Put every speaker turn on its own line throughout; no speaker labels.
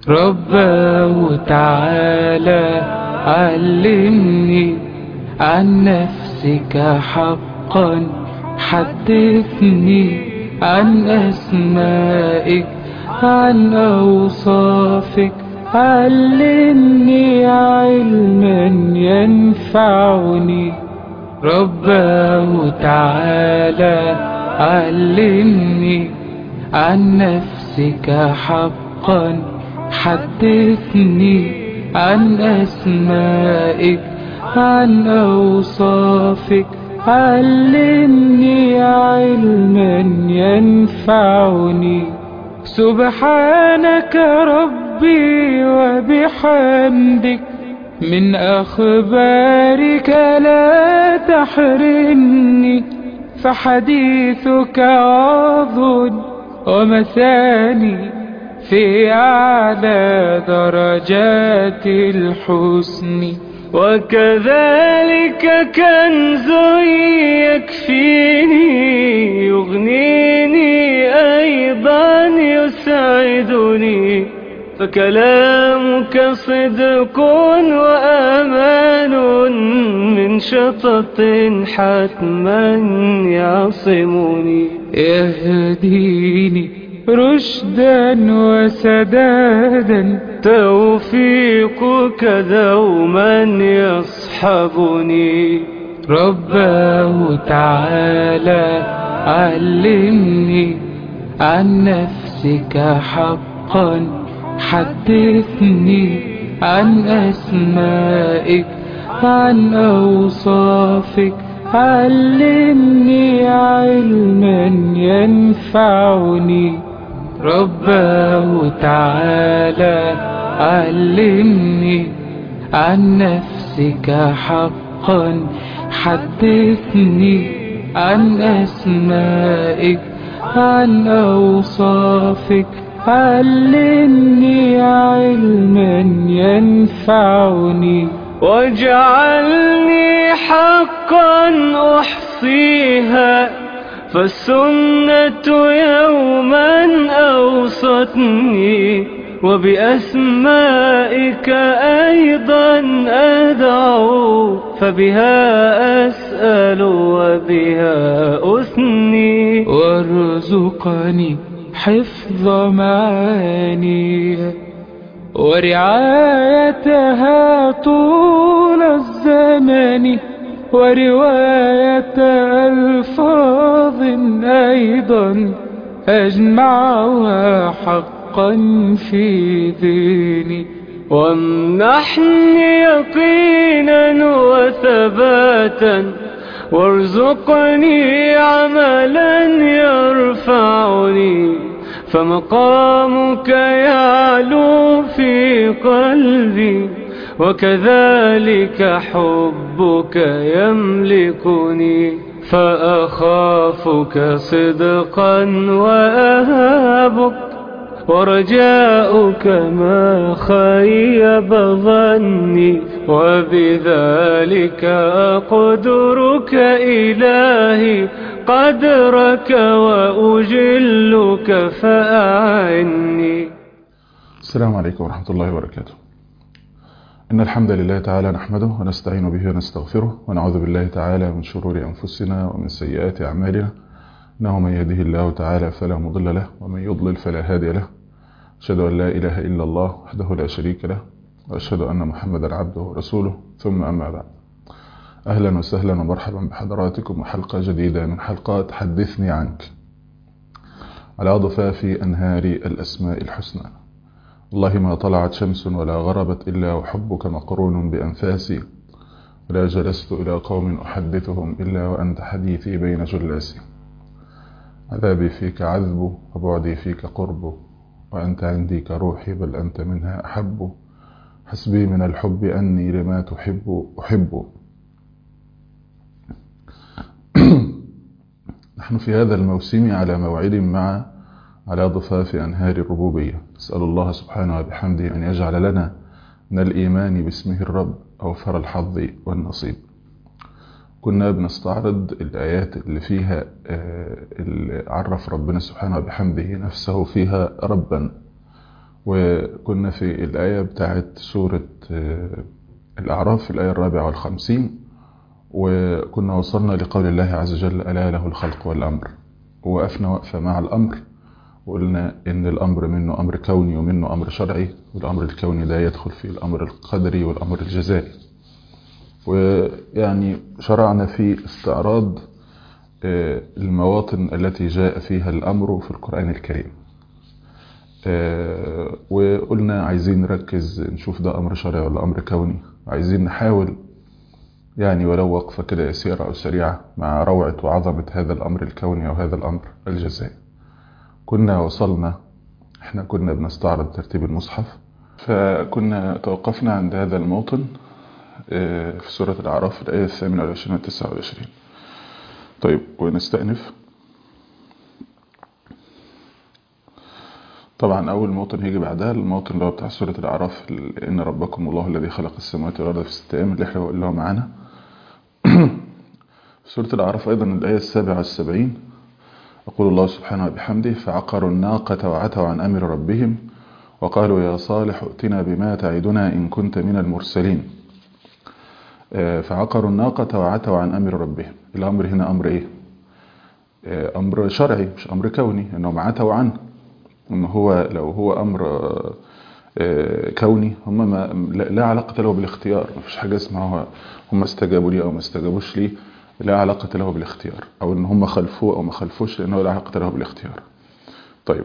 رباه تعالى علمني عن نفسك حقا حدثني عن أسمائك عن أوصافك علمني علما ينفعني رباه تعالى علمني عن نفسك حقا حدثني عن أسمائك عن أوصافك علمني علما ينفعني سبحانك ربي وبحمدك من أخبارك لا تحرمني فحديثك عظ ومثاني في أعلى درجات الحسن
وكذلك كنز يكفيني يغنيني أيضا يسعدني فكلامك صدق وأمان من شطط حتما يعصمني
يهديني رشدا وسدادا
توفيقك دوما يصحبني
رباه تعالى علمني عن نفسك حقا حدثني عن أسمائك عن أوصافك علمني علما ينفعني رباه تعالى علمني عن نفسك حقا حدثني عن أسمائك عن أوصافك علمني علما ينفعني
واجعلني حقا أحصيها فالسنة يوما أوصتني وبأسمائك أيضا أدعو فبها أسأل وبها أثني
وارزقني حفظ معاني ورعايتها طول الزمن ورواية ألفاظ أيضا أجمعها حقا في ذهني
وامنحني يقينا وثباتا وارزقني عملا يرفعني فمقامك يعلو في قلبي وكذلك حبك يملكني فأخافك صدقا وأهابك ورجاؤك ما خيب ظني وبذلك أقدرك إلهي قدرك وأجلك فأعني
السلام عليكم ورحمة الله وبركاته إن الحمد لله تعالى نحمده ونستعين به ونستغفره ونعوذ بالله تعالى من شرور أنفسنا ومن سيئات أعمالنا إنه من يهده الله تعالى فلا مضل له ومن يضلل فلا هادي له أشهد أن لا إله إلا الله وحده لا شريك له وأشهد أن محمدا عبده ورسوله ثم أما بعد أهلا وسهلا ومرحبا بحضراتكم وحلقة جديدة من حلقات حدثني عنك على ضفاف أنهار الأسماء الحسنى والله ما طلعت شمس ولا غربت إلا وحبك مقرون بأنفاسي ولا جلست إلى قوم أحدثهم إلا وأنت حديثي بين جلاسي عذابي فيك عذب وبعدي فيك قرب وأنت عندي كروحي بل أنت منها أحب حسبي من الحب أني لما تحب أحب نحن في هذا الموسم على موعد مع على ضفاف أنهار الربوبية نسأل الله سبحانه وبحمده أن يجعل لنا من الإيمان باسمه الرب أوفر الحظ والنصيب كنا بنستعرض الآيات اللي فيها اللي عرف ربنا سبحانه وبحمده نفسه فيها ربا وكنا في الآية بتاعت سورة الأعراف الآية الرابعة والخمسين وكنا وصلنا لقول الله عز وجل ألا له الخلق والأمر ووقفنا وقفة مع الأمر وقلنا إن الأمر منه أمر كوني ومنه أمر شرعي والأمر الكوني ده يدخل في الأمر القدري والأمر الجزائي ويعني شرعنا في استعراض المواطن التي جاء فيها الأمر في القرآن الكريم وقلنا عايزين نركز نشوف ده أمر شرعي ولا أمر كوني عايزين نحاول يعني ولو وقفة كده يسيرة أو سريعة مع روعة وعظمة هذا الأمر الكوني أو هذا الأمر الجزائي كنا وصلنا احنا كنا بنستعرض ترتيب المصحف فكنا توقفنا عند هذا الموطن في سورة الأعراف الآية الثامنة والعشرين والتسعة والعشرين طيب ونستأنف طبعا أول موطن هيجي بعدها الموطن اللي هو بتاع سورة الأعراف إن ربكم الله الذي خلق السماوات والأرض في ستة أيام اللي احنا اللي هو معانا سورة الأعراف أيضا الآية السابعة والسبعين يقول الله سبحانه وبحمده فعقروا الناقة وعتوا عن أمر ربهم وقالوا يا صالح ائتنا بما تعدنا إن كنت من المرسلين فعقروا الناقة وعتوا عن أمر ربهم الأمر هنا أمر إيه أمر شرعي مش أمر كوني أنهم عتوا عنه إن هو لو هو أمر كوني هم ما لا علاقة له بالاختيار ما فيش حاجة اسمها هم استجابوا لي أو ما استجابوش لي لا علاقة له بالاختيار أو إن هم خلفوه أو ما خلفوش لأنه لا علاقة له بالاختيار طيب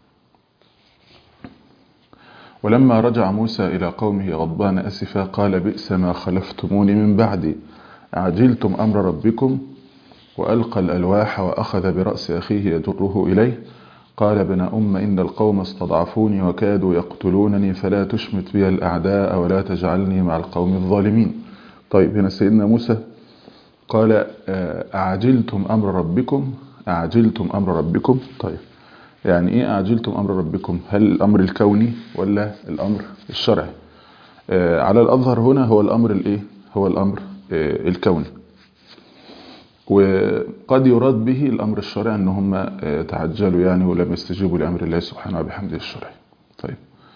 ولما رجع موسى إلى قومه غضبان أسفا قال بئس ما خلفتموني من بعدي عجلتم أمر ربكم وألقى الألواح وأخذ برأس أخيه يجره إليه قال ابن أم إن القوم استضعفوني وكادوا يقتلونني فلا تشمت بي الأعداء ولا تجعلني مع القوم الظالمين طيب هنا سيدنا موسى قال أعجلتم أمر ربكم أعجلتم أمر ربكم طيب يعني إيه أعجلتم أمر ربكم هل الأمر الكوني ولا الأمر الشرعي على الأظهر هنا هو الأمر الإيه هو الأمر الكوني وقد يراد به الأمر الشرعي أن هم تعجلوا يعني ولم يستجيبوا لأمر الله سبحانه وبحمده الشرعي طيب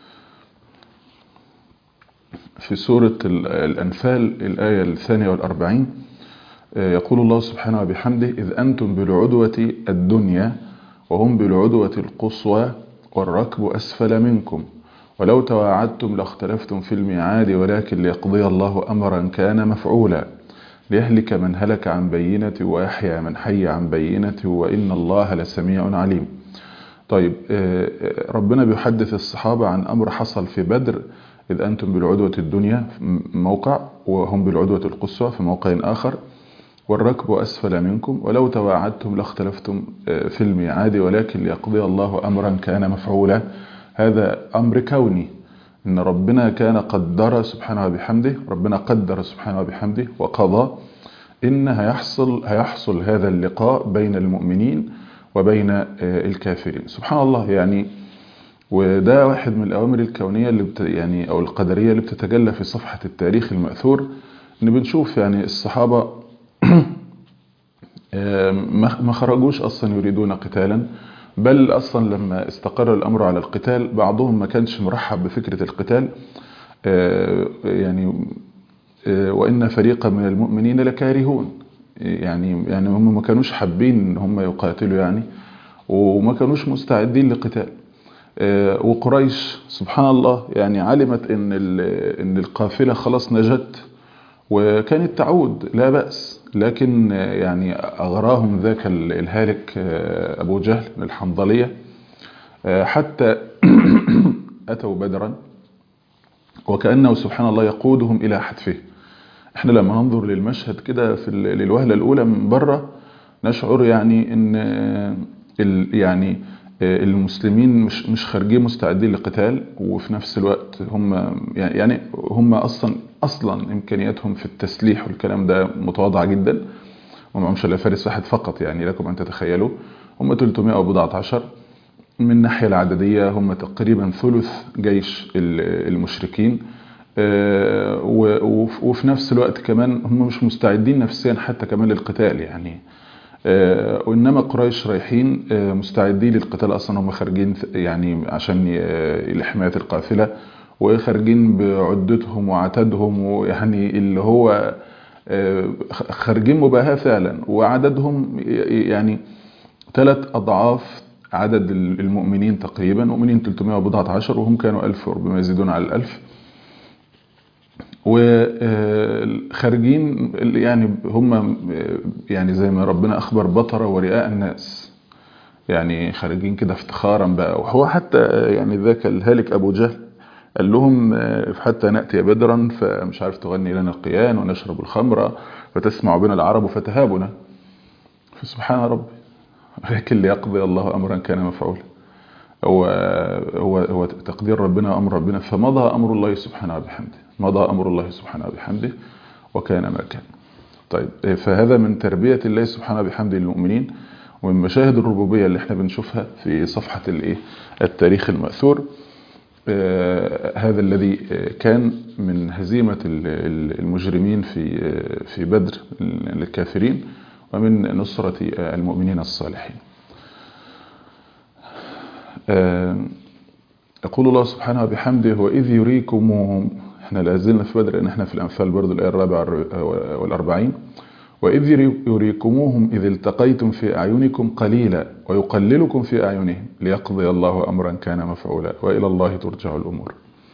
في سورة الأنفال الآية الثانية والأربعين يقول الله سبحانه وبحمده إذ أنتم بالعدوة الدنيا وهم بالعدوة القصوى والركب أسفل منكم ولو تواعدتم لاختلفتم في الميعاد ولكن ليقضي الله أمرا كان مفعولا ليهلك من هلك عن بينة ويحيى من حي عن بينة وإن الله لسميع عليم طيب ربنا بيحدث الصحابة عن أمر حصل في بدر إذ أنتم بالعدوة الدنيا موقع وهم بالعدوة القصوى في موقع آخر والركب أسفل منكم ولو تواعدتم لاختلفتم في الميعاد ولكن ليقضي الله أمرا كان مفعولا هذا أمر كوني إن ربنا كان قدر سبحانه وبحمده ربنا قدر سبحانه وبحمده وقضى إن هيحصل, هيحصل هذا اللقاء بين المؤمنين وبين الكافرين سبحان الله يعني وده واحد من الأوامر الكونية اللي بت يعني أو القدرية اللي بتتجلى في صفحة التاريخ المأثور إن بنشوف يعني الصحابة ما خرجوش أصلا يريدون قتالا بل أصلا لما استقر الأمر على القتال بعضهم ما كانش مرحب بفكرة القتال يعني وإن فريقا من المؤمنين لكارهون يعني يعني هم ما كانوش حابين ان هم يقاتلوا يعني وما كانوش مستعدين لقتال وقريش سبحان الله يعني علمت ان ان القافله خلاص نجت وكانت تعود لا بأس لكن يعني أغراهم ذاك الهالك أبو جهل من الحنظلية حتى أتوا بدرا وكأنه سبحان الله يقودهم إلى حتفه احنا لما ننظر للمشهد كده في للوهلة الأولى من بره نشعر يعني ان يعني المسلمين مش مش خارجين مستعدين لقتال وفي نفس الوقت هم يعني هم اصلا اصلا امكانياتهم في التسليح والكلام ده متواضعه جدا ومعهمش الا فارس واحد فقط يعني لكم ان تتخيلوا هم 300 وبضعة عشر من الناحيه العدديه هم تقريبا ثلث جيش المشركين وفي نفس الوقت كمان هم مش مستعدين نفسيا حتى كمان للقتال يعني آه، وإنما قريش رايحين آه، مستعدين للقتال أصلا هم خارجين يعني عشان ي- لحماية القافلة وخارجين بعدتهم وعتادهم ويعني اللي هو آه، خ- خارجين مباهاة فعلا وعددهم ي- يعني ثلاث أضعاف عدد المؤمنين تقريبا مؤمنين 300 وبضعة عشر وهم كانوا ألف وربما يزيدون على الألف وخارجين يعني هم يعني زي ما ربنا أخبر بطرة ورئاء الناس يعني خارجين كده افتخارا بقى وهو حتى يعني ذاك الهالك أبو جهل قال لهم آه، حتى نأتي بدرا فمش عارف تغني لنا القيان ونشرب الخمر فتسمع بنا العرب فتهابنا فسبحان ربي لكن ليقضي الله أمرا كان مفعولا هو هو هو تقدير ربنا أمر ربنا فمضى أمر الله سبحانه وبحمده مضى أمر الله سبحانه وبحمده وكان ما كان طيب فهذا من تربية الله سبحانه وبحمده للمؤمنين ومن مشاهد الربوبية اللي احنا بنشوفها في صفحة الايه التاريخ المأثور آه، هذا الذي آه، كان من هزيمة ال- ال- المجرمين في آه، في بدر للكافرين ومن نصرة آه، المؤمنين الصالحين آه، يقول الله سبحانه وبحمده وإذ يريكموهم احنا لازلنا في بدر لأن احنا في الأنفال برضو الآية الرابعة والأربعين وإذ يري- يريكموهم إذ التقيتم في أعينكم قليلا ويقللكم في أعينهم ليقضي الله أمرا كان مفعولا وإلى الله ترجع الأمور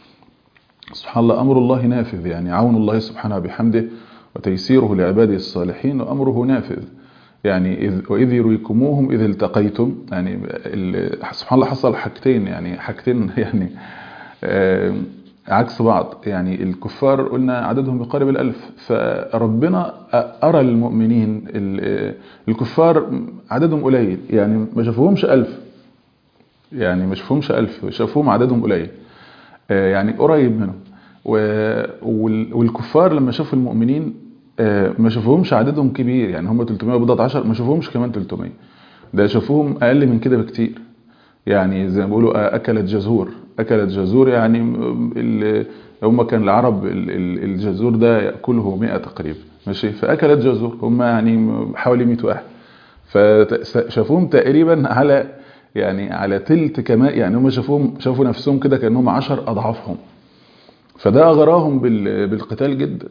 سبحان الله أمر الله نافذ يعني عون الله سبحانه بحمده وتيسيره لعباده الصالحين وأمره نافذ يعني إذ وإذ يريكموهم إذ التقيتم يعني ال- سبحان الله حصل حاجتين يعني حاجتين يعني آه، عكس بعض يعني الكفار قلنا عددهم يقارب الألف فربنا أرى المؤمنين ال- الكفار عددهم قليل يعني ما شافوهمش ألف يعني ما شافوهمش ألف شافوهم عددهم قليل آه، يعني قريب منهم و- وال- والكفار لما شافوا المؤمنين آه، ما شافوهمش عددهم كبير يعني هم 300 وبضعة عشر ما شافوهمش كمان 300 ده شافوهم أقل من كده بكتير يعني زي ما بيقولوا آه، أكلت جزور أكلت جزور يعني م- ال- هم كان العرب ال- ال- الجزور ده يأكله 100 تقريبا ماشي فأكلت جزور هم يعني حوالي 100 واحد فشافوهم تقريبا على يعني على تلت كمان يعني هم شافوهم شافوا نفسهم كده كانهم عشر اضعافهم فده اغراهم بال- بالقتال جدا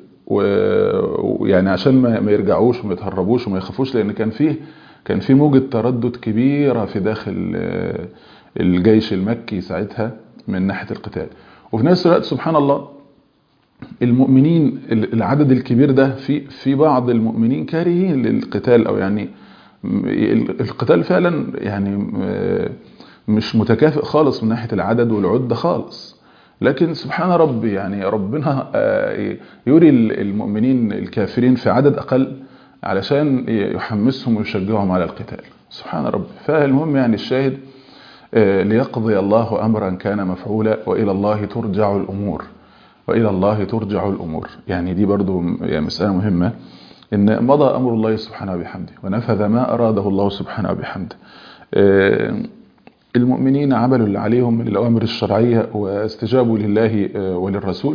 و- ويعني عشان ما ما يرجعوش وما يتهربوش وما يخافوش لان كان فيه كان في موجة تردد كبيرة في داخل آه، الجيش المكي ساعتها من ناحية القتال وفي نفس الوقت سبحان الله المؤمنين ال- العدد الكبير ده في في بعض المؤمنين كارهين للقتال او يعني م- ال- القتال فعلا يعني م- مش متكافئ خالص من ناحية العدد والعدة خالص لكن سبحان ربي يعني ربنا آه، يري ال- المؤمنين الكافرين في عدد أقل علشان يحمسهم ويشجعهم على القتال سبحان ربي فالمهم يعني الشاهد آه، ليقضي الله أمرا كان مفعولا وإلى الله ترجع الأمور وإلى الله ترجع الأمور يعني دي برضو م- يعني مسألة مهمة إن مضى أمر الله سبحانه وبحمده ونفذ ما أراده الله سبحانه وبحمده آه، المؤمنين عملوا اللي عليهم من الأوامر الشرعية واستجابوا لله آه، وللرسول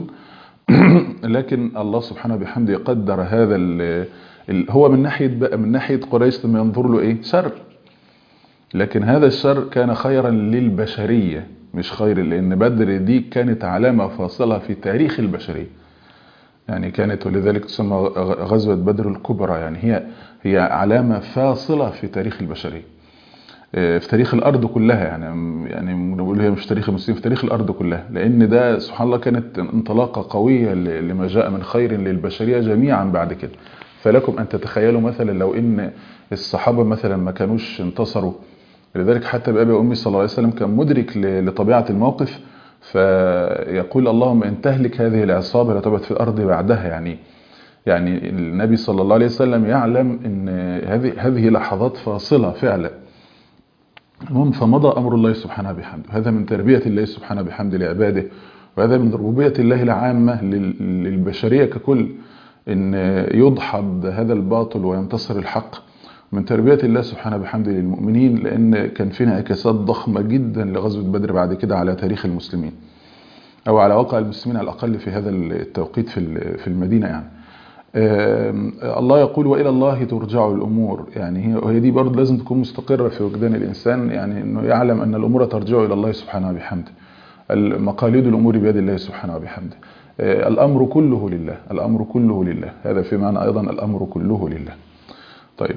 لكن الله سبحانه وبحمده يقدر هذا ال- ال- هو من ناحية بقى من ناحية قريش لما ينظر له إيه شر لكن هذا الشر كان خيرا للبشرية مش خير لأن بدر دي كانت علامة فاصلة في تاريخ البشرية يعني كانت ولذلك تسمى غ- غزوة بدر الكبرى يعني هي هي علامة فاصلة في تاريخ البشرية آه، في تاريخ الأرض كلها يعني يعني بنقول هي مش تاريخ المسلمين في تاريخ الأرض كلها لأن ده سبحان الله كانت انطلاقة قوية ل- لما جاء من خير للبشرية جميعا بعد كده فلكم أن تتخيلوا مثلا لو إن الصحابة مثلا ما كانوش انتصروا لذلك حتى بأبي وأمي صلى الله عليه وسلم كان مدرك ل- لطبيعة الموقف فيقول اللهم إن تهلك هذه العصابة لتبت في الأرض بعدها يعني يعني النبي صلى الله عليه وسلم يعلم ان هذه هذه لحظات فاصلة فعلا المهم فمضى أمر الله سبحانه بحمده هذا من تربية الله سبحانه بحمده لعباده وهذا من ربوبية الله العامة لل- للبشرية ككل إن يدحض هذا الباطل وينتصر الحق من تربية الله سبحانه بحمده للمؤمنين لأن كان فينا انعكاسات ضخمة جدا لغزوة بدر بعد كده على تاريخ المسلمين أو على واقع المسلمين على الأقل في هذا التوقيت في ال- في المدينة يعني الله يقول وإلى الله ترجع الأمور يعني هي دي برضه لازم تكون مستقرة في وجدان الإنسان يعني أنه يعلم أن الأمور ترجع إلى الله سبحانه وبحمده مقاليد الأمور بيد الله سبحانه وبحمده الأمر كله لله الأمر كله لله هذا في معنى أيضا الأمر كله لله طيب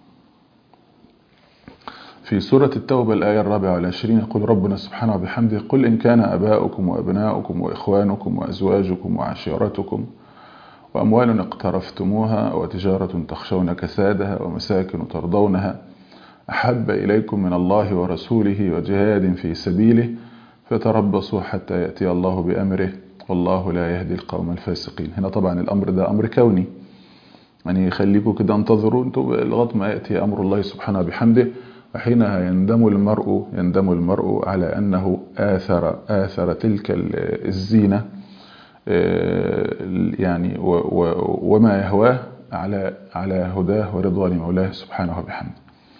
في سورة التوبة الآية الرابعة والعشرين يقول ربنا سبحانه وبحمده قل إن كان أباؤكم وأبناؤكم وإخوانكم وأزواجكم وعشيرتكم وأموال اقترفتموها وتجارة تخشون كسادها ومساكن ترضونها أحب إليكم من الله ورسوله وجهاد في سبيله فتربصوا حتى يأتي الله بأمره والله لا يهدي القوم الفاسقين هنا طبعا الأمر ده أمر كوني يعني يخليكم كده انتظروا انتوا لغايه ما يأتي أمر الله سبحانه بحمده وحينها يندم المرء يندم المرء على أنه آثر آثر تلك الزينة يعني وما يهواه على على هداه ورضوان مولاه سبحانه وبحمده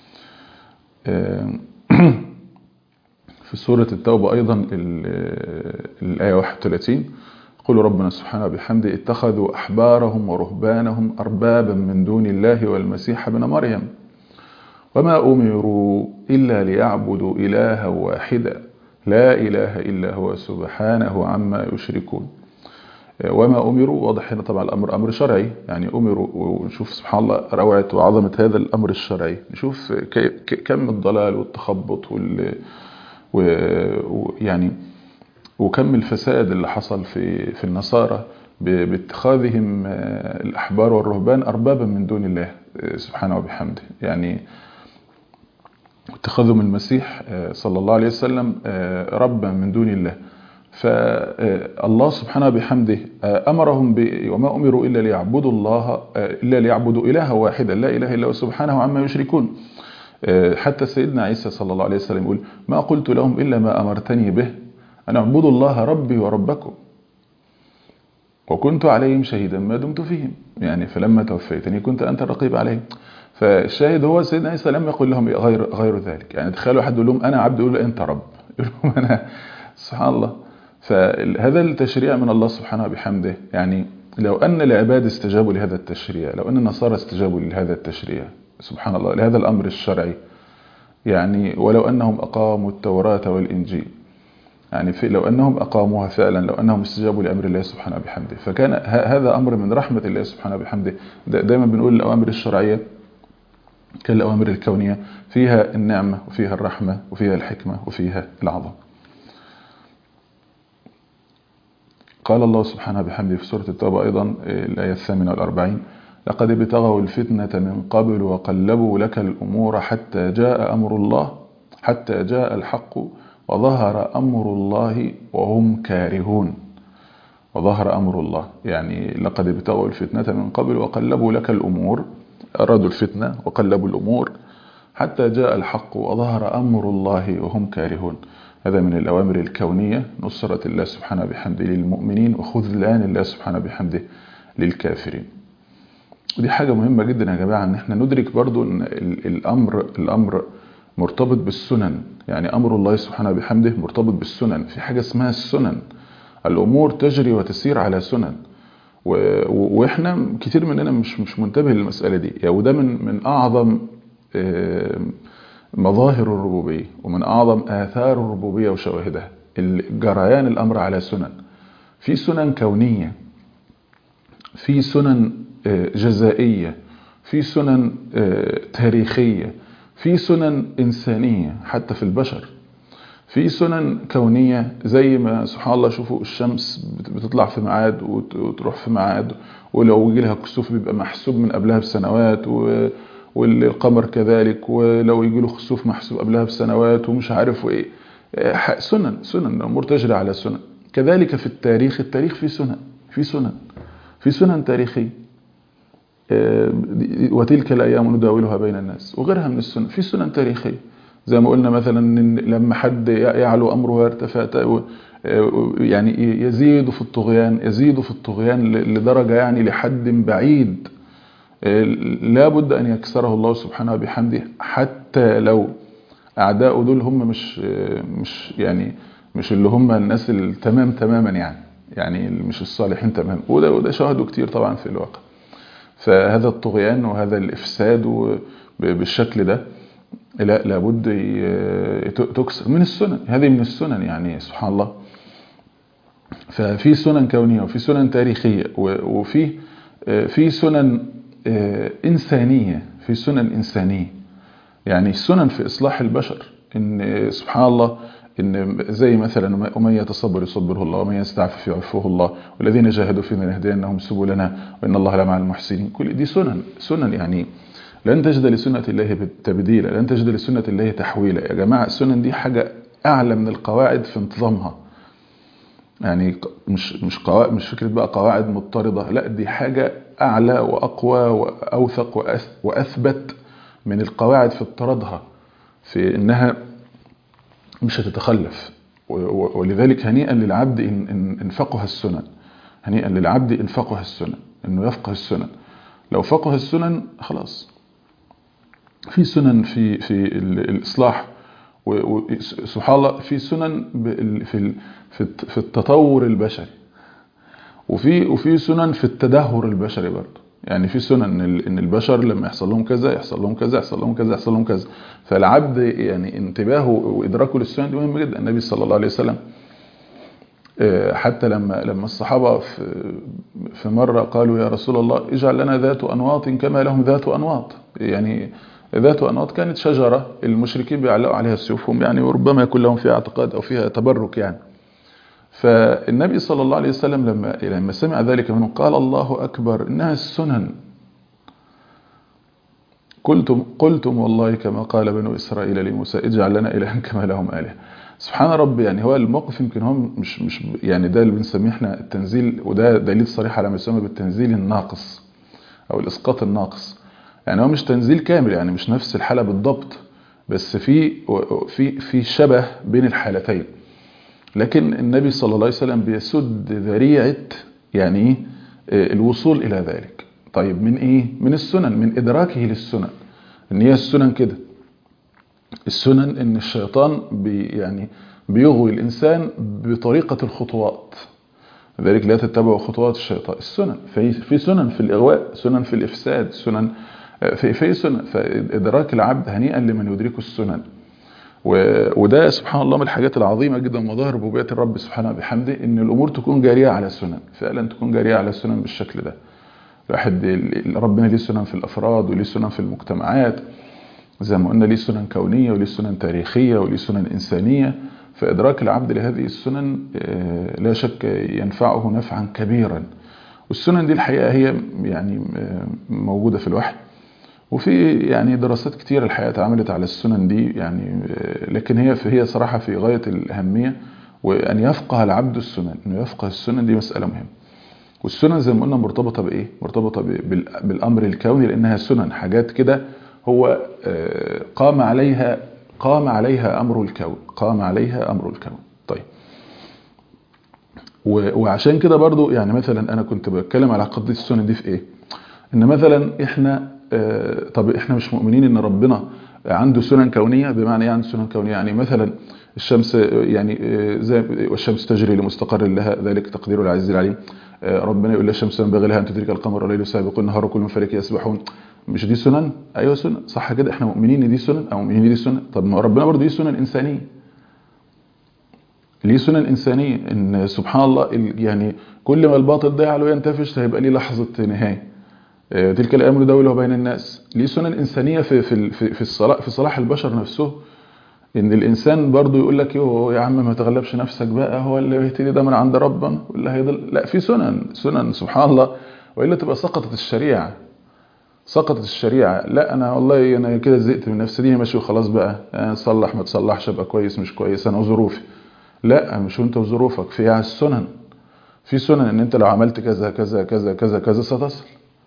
في سورة التوبة أيضا الآية 31 يقول ربنا سبحانه وبحمده اتخذوا أحبارهم ورهبانهم أربابا من دون الله والمسيح ابن مريم وما أمروا إلا ليعبدوا إلها واحدا لا إله إلا هو سبحانه عما يشركون وما أمروا واضح هنا طبعا الأمر أمر شرعي يعني أمروا ونشوف سبحان الله روعة وعظمة هذا الأمر الشرعي نشوف كم الضلال والتخبط وال ويعني وكم الفساد اللي حصل في في النصارى باتخاذهم الأحبار والرهبان أربابا من دون الله سبحانه وبحمده يعني اتخذهم المسيح صلى الله عليه وسلم ربا من دون الله فالله سبحانه بحمده أمرهم ب... وما أمروا إلا ليعبدوا الله إلا ليعبدوا إلها واحدا لا إله إلا هو سبحانه عما يشركون حتى سيدنا عيسى صلى الله عليه وسلم يقول ما قلت لهم إلا ما أمرتني به أن اعبدوا الله ربي وربكم وكنت عليهم شهيدا ما دمت فيهم يعني فلما توفيتني كنت أنت الرقيب عليهم فالشاهد هو سيدنا عيسى لم يقل لهم غير غير ذلك يعني تخيلوا حد يقول لهم أنا عبد يقول له أنت رب يقول لهم أنا سبحان الله فهذا التشريع من الله سبحانه بحمده يعني لو أن العباد استجابوا لهذا التشريع لو أن النصارى استجابوا لهذا التشريع سبحان الله لهذا الأمر الشرعي يعني ولو أنهم أقاموا التوراة والإنجيل يعني في لو أنهم أقاموها فعلا لو أنهم استجابوا لأمر الله سبحانه بحمده فكان هذا أمر من رحمة الله سبحانه بحمده دائما بنقول الأوامر الشرعية كالأوامر الكونية فيها النعمة وفيها الرحمة وفيها الحكمة وفيها العظم قال الله سبحانه بحمده في سورة التوبة أيضا الآية الثامنة والأربعين لقد ابتغوا الفتنة من قبل وقلبوا لك الأمور حتى جاء أمر الله حتى جاء الحق وظهر أمر الله وهم كارهون وظهر أمر الله يعني لقد ابتغوا الفتنة من قبل وقلبوا لك الأمور أرادوا الفتنة وقلبوا الأمور حتى جاء الحق وظهر أمر الله وهم كارهون هذا من الأوامر الكونية نصرة الله سبحانه بحمده للمؤمنين وخذلان الله سبحانه بحمده للكافرين ودي حاجة مهمة جدا يا جماعة ان احنا ندرك برضو ان الأمر, الأمر مرتبط بالسنن يعني أمر الله سبحانه بحمده مرتبط بالسنن في حاجة اسمها السنن الأمور تجري وتسير على سنن واحنا كتير مننا مش مش منتبه للمسألة دي يعني وده من من أعظم مظاهر الربوبية ومن أعظم آثار الربوبية وشواهدها جريان الأمر على سنن في سنن كونية في سنن جزائية في سنن تاريخية في سنن إنسانية حتى في البشر في سنن كونية زي ما سبحان الله شوفوا الشمس بتطلع في ميعاد وتروح في ميعاد ولو يجي لها كسوف بيبقى محسوب من قبلها بسنوات و والقمر كذلك ولو يجي له خسوف محسوب قبلها بسنوات ومش عارف ايه سنن سنن الامور تجري على سنن كذلك في التاريخ التاريخ في سنن في سنن في سنن تاريخيه وتلك الايام نداولها بين الناس وغيرها من السنن في سنن تاريخيه زي ما قلنا مثلا لما حد يعلو امره ويرتفع يعني يزيد في الطغيان يزيد في الطغيان لدرجه يعني لحد بعيد لا بد أن يكسره الله سبحانه بحمده حتى لو أعداء دول هم مش مش يعني مش اللي هم الناس التمام تماما يعني يعني مش الصالحين تمام وده وده شاهدوا كتير طبعا في الواقع فهذا الطغيان وهذا الإفساد و- ب- بالشكل ده لا لابد ي- ت- تكسر من السنن هذه من السنن يعني سبحان الله ففي سنن كونية وفي سنن تاريخية و- وفي آه، في سنن آه، إنسانية في سنن إنسانية يعني سنن في إصلاح البشر إن آه، سبحان الله إن زي مثلا ومن يتصبر يصبره الله ومن يستعفف يعفه الله والذين جاهدوا فينا لنهدينهم سبلنا وإن الله لمع المحسنين كل دي سنن سنن يعني لن تجد لسنة الله تبديلا لن تجد لسنة الله تحويلا يا جماعة السنن دي حاجة أعلى من القواعد في انتظامها يعني ق- مش مش قواعد مش فكره بقى قواعد مضطرده لا دي حاجه اعلى واقوى واوثق وأث- واثبت من القواعد في اضطرادها في انها مش هتتخلف و- و- ولذلك هنيئا للعبد ان إن- ان فقه السنن هنيئا للعبد ان فقه السنن انه يفقه السنن لو فقه السنن خلاص في سنن في في ال- الاصلاح و- و- سبحان الله في سنن بال- في ال- في الت- في التطور البشري وفي وفي سنن في التدهور البشري برضه يعني في سنن ان ال- ان البشر لما يحصل لهم كذا يحصل لهم كذا يحصل لهم كذا يحصل لهم كذا فالعبد يعني انتباهه وادراكه للسنن دي مهم جدا النبي صلى الله عليه وسلم آه، حتى لما لما الصحابه في في مره قالوا يا رسول الله اجعل لنا ذات انواط كما لهم ذات انواط يعني ذات انواط كانت شجره المشركين بيعلقوا عليها سيوفهم يعني وربما يكون لهم فيها اعتقاد او فيها تبرك يعني فالنبي صلى الله عليه وسلم لما لما سمع ذلك منهم قال الله اكبر انها السنن قلتم قلتم والله كما قال بنو اسرائيل لموسى اجعل لنا الها كما لهم اله سبحان ربي يعني هو الموقف يمكن هو مش مش يعني ده اللي بنسميه احنا التنزيل وده دليل صريح على ما يسمى بالتنزيل الناقص او الاسقاط الناقص يعني هو مش تنزيل كامل يعني مش نفس الحاله بالضبط بس في في في شبه بين الحالتين لكن النبي صلى الله عليه وسلم بيسد ذريعه يعني ايه آه، الوصول الى ذلك طيب من ايه من السنن من ادراكه للسنن ان هي السنن كده السنن ان الشيطان بي يعني بيغوي الانسان بطريقه الخطوات لذلك لا تتبعوا خطوات الشيطان السنن في في سنن في الاغواء سنن في الافساد سنن في في سنن فادراك العبد هنيئا لمن يدرك السنن و- وده سبحان الله من الحاجات العظيمه جدا مظاهر ربوبيه الرب سبحانه وبحمده ان الامور تكون جاريه على السنن فعلا تكون جاريه على السنن بالشكل ده الواحد ال- ربنا ليه سنن في الافراد وليه سنن في المجتمعات زي ما قلنا ليه سنن كونيه وليه سنن تاريخيه وليه سنن انسانيه فادراك العبد لهذه السنن آه، لا شك ينفعه نفعا كبيرا والسنن دي الحقيقه هي يعني آه، موجوده في الوحي وفي يعني دراسات كتيرة الحقيقة اتعملت على السنن دي يعني آه، لكن هي في هي صراحة في غاية الأهمية وأن يفقه العبد السنن أنه يفقه السنن دي مسألة مهمة والسنن زي ما قلنا مرتبطة بإيه؟ مرتبطة ب- بال- بالأمر الكوني لأنها سنن حاجات كده هو آه، قام عليها قام عليها أمر الكون قام عليها أمر الكون طيب و- وعشان كده برضو يعني مثلا أنا كنت بتكلم على قضية السنن دي في إيه؟ ان مثلا احنا آه، طب احنا مش مؤمنين ان ربنا عنده سنن كونيه بمعنى ايه عنده سنن كونيه يعني مثلا الشمس آه، يعني آه، زي والشمس تجري لمستقر لها ذلك تقدير العزيز العليم آه، ربنا يقول للشمس ينبغي لها ان تدرك القمر والليل سابق النهار وكل من فلك يسبحون مش دي سنن ايوه سنن صح كده احنا مؤمنين ان دي سنن او مؤمنين ان دي سنن طب ما ربنا برضه دي سنن انسانيه ليه سنن إنسانية إن سبحان الله ال- يعني كل ما الباطل ضيع له ينتفش هيبقى ليه لحظة نهاية آه، تلك الأيام نداولها بين الناس ليه سنن إنسانية في في ال- في في الصلاح في صلاح البشر نفسه إن الإنسان برضه يقول لك يوه يا عم ما تغلبش نفسك بقى هو اللي بيهتدي ده من عند ربنا واللي هيضل لا في سنن سنن سبحان الله وإلا تبقى سقطت الشريعة سقطت الشريعة لا أنا والله أنا كده زهقت من نفسي دي ماشي وخلاص بقى أنا صلح ما تصلحش أبقى كويس مش كويس أنا وظروفي لا مش وانت وظروفك في على السنن في سنن ان انت لو عملت كذا كذا كذا كذا كذا ستصل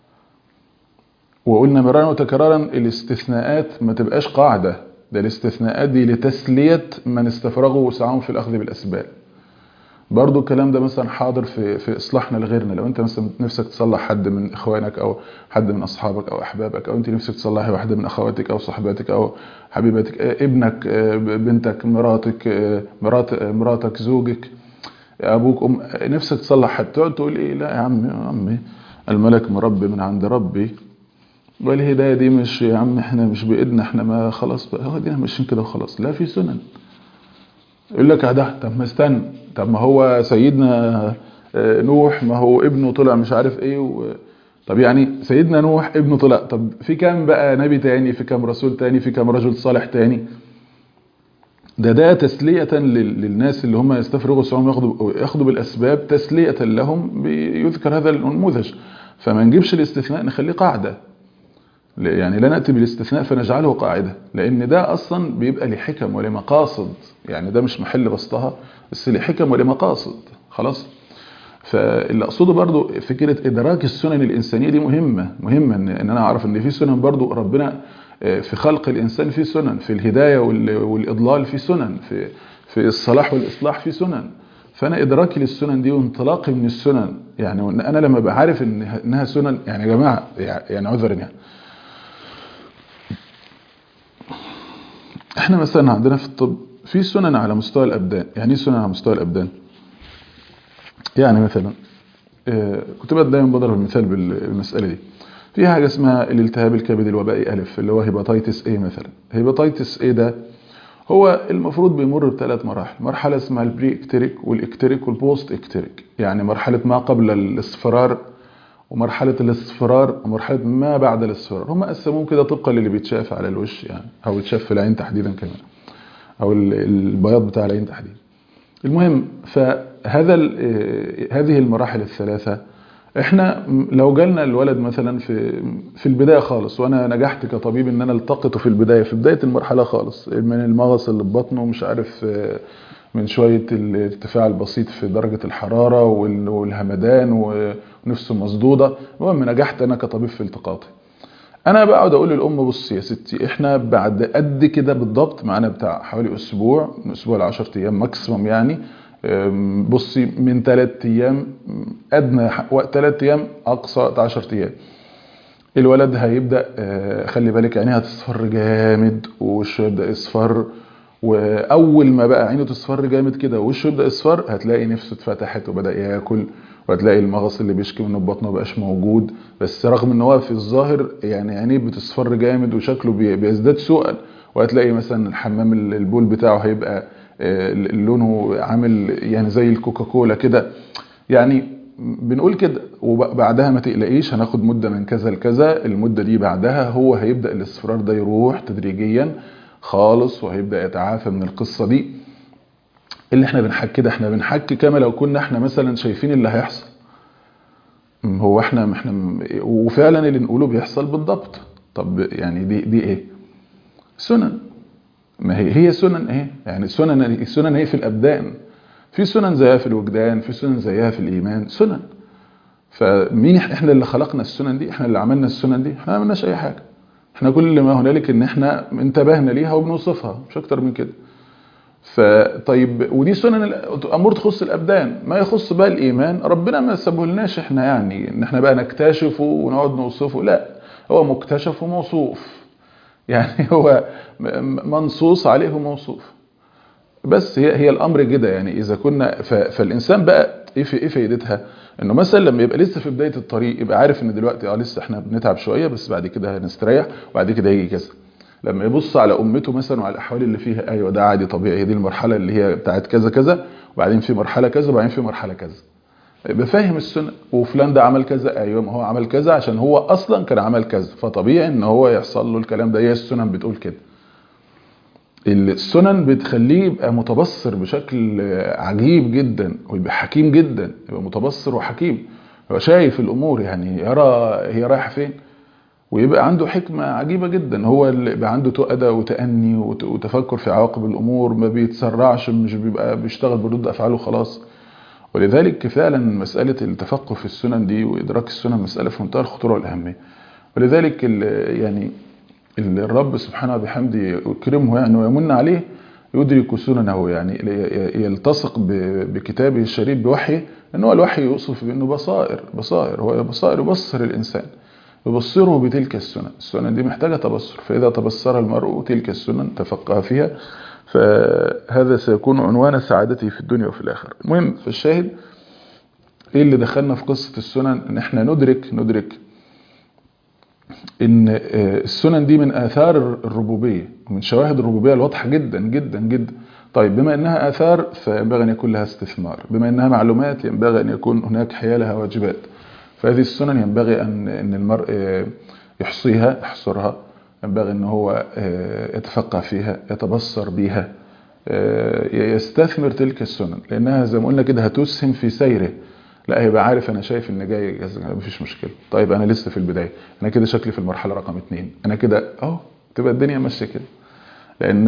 وقلنا مرارا وتكرارا الاستثناءات ما تبقاش قاعدة ده الاستثناءات دي لتسلية من استفرغوا وسعهم في الأخذ بالأسباب برضو الكلام ده مثلا حاضر في في اصلاحنا لغيرنا لو انت مثلا نفسك تصلح حد من اخوانك او حد من اصحابك او احبابك او انت نفسك تصلحي واحده من اخواتك او صحباتك او حبيباتك آه، ابنك آه، بنتك مراتك آه، مرات آه، مراتك زوجك ابوك ام نفسك تصلح حد تقعد تقول ايه لا يا عم يا عمي الملك مربي من عند ربي والهداية دي مش يا عم احنا مش بإيدنا احنا ما خلاص بقى هو دينا ماشيين كده وخلاص لا في سنن يقول لك ده طب ما استنى طب ما هو سيدنا نوح ما هو ابنه طلع مش عارف ايه و... طب يعني سيدنا نوح ابنه طلع طب في كام بقى نبي تاني في كام رسول تاني في كام رجل صالح تاني ده ده تسلية للناس اللي هم يستفرغوا سواء ياخدوا ياخدوا بالاسباب تسلية لهم بيذكر هذا النموذج فما نجيبش الاستثناء نخليه قاعدة يعني لا نأتي بالاستثناء فنجعله قاعدة لأن ده أصلا بيبقى لحكم ولمقاصد يعني ده مش محل بسطها بس لحكم ولمقاصد خلاص فاللي أقصده برضو فكرة إدراك السنن الإنسانية دي مهمة مهمة إن أنا أعرف إن في سنن برضو ربنا في خلق الإنسان في سنن في الهداية والإضلال في سنن في في الصلاح والإصلاح في سنن فأنا إدراكي للسنن دي وانطلاقي من السنن يعني أنا لما ببقى عارف إن إنها سنن يعني يا جماعة يعني عذرا يعني احنا مثلا عندنا في الطب في سنن على مستوى الابدان يعني ايه سنن على مستوى الابدان يعني مثلا كنت دايما بضرب المثال بالمساله دي في حاجه اسمها الالتهاب الكبدي الوبائي الف اللي هو هيباتيتس ايه مثلا هيباتيتس ايه ده هو المفروض بيمر بثلاث مراحل مرحله اسمها البري اكتريك والاكتريك والبوست اكتريك يعني مرحله ما قبل الاصفرار ومرحلة الاصفرار ومرحلة ما بعد الاصفرار هم قسموهم كده طبقا للي بيتشاف على الوش يعني او يتشاف في العين تحديدا كمان او البياض بتاع العين تحديدا المهم فهذا هذه المراحل الثلاثة احنا لو جالنا الولد مثلا في في البداية خالص وانا نجحت كطبيب ان انا التقطه في البداية في بداية المرحلة خالص من المغص اللي في بطنه مش عارف من شوية الارتفاع البسيط في درجة الحرارة والهمدان ونفسه مسدودة المهم نجحت أنا كطبيب في التقاطي أنا بقعد أقول للأم بصي يا ستي إحنا بعد قد كده بالضبط معانا بتاع حوالي أسبوع من أسبوع ل 10 أيام ماكسيموم يعني بصي من 3 أيام أدنى وقت 3 أيام أقصى وقت 10 أيام الولد هيبدأ خلي بالك عينيها تصفر جامد ووشه يبدأ يصفر واول ما بقى عينه تصفر جامد كده ووشه يبدا يصفر هتلاقي نفسه اتفتحت وبدا ياكل وهتلاقي المغص اللي بيشكي منه بطنه مبقاش موجود بس رغم ان هو في الظاهر يعني عينيه بتصفر جامد وشكله بيزداد سوءا وهتلاقي مثلا الحمام البول بتاعه هيبقى لونه عامل يعني زي الكوكاكولا كده يعني بنقول كده وبعدها ما تقلقيش هناخد مده من كذا لكذا المده دي بعدها هو هيبدا الاصفرار ده يروح تدريجيا خالص وهيبدا يتعافى من القصه دي اللي احنا بنحكي ده احنا بنحكي كما لو كنا احنا مثلا شايفين اللي هيحصل هو احنا احنا وفعلا اللي نقوله بيحصل بالضبط طب يعني دي دي ايه سنن ما هي هي سنن ايه يعني سنن السنن ايه في الابدان في سنن زيها في الوجدان في سنن زيها في الايمان سنن فمين احنا اللي خلقنا السنن دي احنا اللي عملنا السنن دي احنا ما عملناش اي حاجه احنا كل ما هنالك ان احنا انتبهنا ليها وبنوصفها مش اكتر من كده فطيب ودي سنن امور تخص الابدان ما يخص بقى الايمان ربنا ما سابهولناش احنا يعني ان احنا بقى نكتشفه ونقعد نوصفه لا هو مكتشف وموصوف يعني هو منصوص عليه وموصوف بس هي هي الامر كده يعني اذا كنا فالانسان بقى ايه في ايه فايدتها انه مثلا لما يبقى لسه في بدايه الطريق يبقى عارف ان دلوقتي اه لسه احنا بنتعب شويه بس بعد كده هنستريح وبعد كده هيجي كذا لما يبص على امته مثلا وعلى الاحوال اللي فيها ايوه ده عادي طبيعي دي المرحله اللي هي بتاعت كذا كذا وبعدين في مرحله كذا وبعدين في مرحله كذا يبقى فاهم السنه وفلان ده عمل كذا ايوه ما هو عمل كذا عشان هو اصلا كان عمل كذا فطبيعي ان هو يحصل له الكلام ده هي السنن بتقول كده السنن بتخليه يبقى متبصر بشكل عجيب جدا ويبقى حكيم جدا يبقى متبصر وحكيم يبقى شايف الامور يعني يرى هي رايحه فين ويبقى عنده حكمة عجيبة جدا هو اللي يبقى عنده تؤدى وتأني وتفكر في عواقب الأمور ما بيتسرعش مش بيبقى بيشتغل بردود أفعاله خلاص ولذلك فعلا مسألة التفقه في السنن دي وإدراك السنن مسألة في منتهى الخطورة والأهمية ولذلك يعني الرب سبحانه وبحمده يكرمه يعني ويمن عليه يدرك سننه يعني يلتصق بكتابه الشريف بوحيه ان هو الوحي يوصف بانه بصائر بصائر هو بصائر يبصر الانسان يبصره بتلك السنن السنن دي محتاجة تبصر فإذا تبصر المرء تلك السنن تفقه فيها فهذا سيكون عنوان سعادته في الدنيا وفي الآخرة المهم في الشاهد ايه اللي دخلنا في قصة السنن ان احنا ندرك ندرك ان السنن دي من اثار الربوبية ومن شواهد الربوبية الواضحة جدا جدا جدا طيب بما انها اثار فينبغي ان يكون لها استثمار بما انها معلومات ينبغي ان يكون هناك حيالها واجبات فهذه السنن ينبغي ان ان المرء يحصيها يحصرها ينبغي ان هو يتفقه فيها يتبصر بيها يستثمر تلك السنن لانها زي ما قلنا كده هتسهم في سيره لا هيبقى عارف انا شايف ان جاي مفيش مشكله طيب انا لسه في البدايه انا كده شكلي في المرحله رقم اتنين انا كده اهو تبقى الدنيا ماشيه كده لان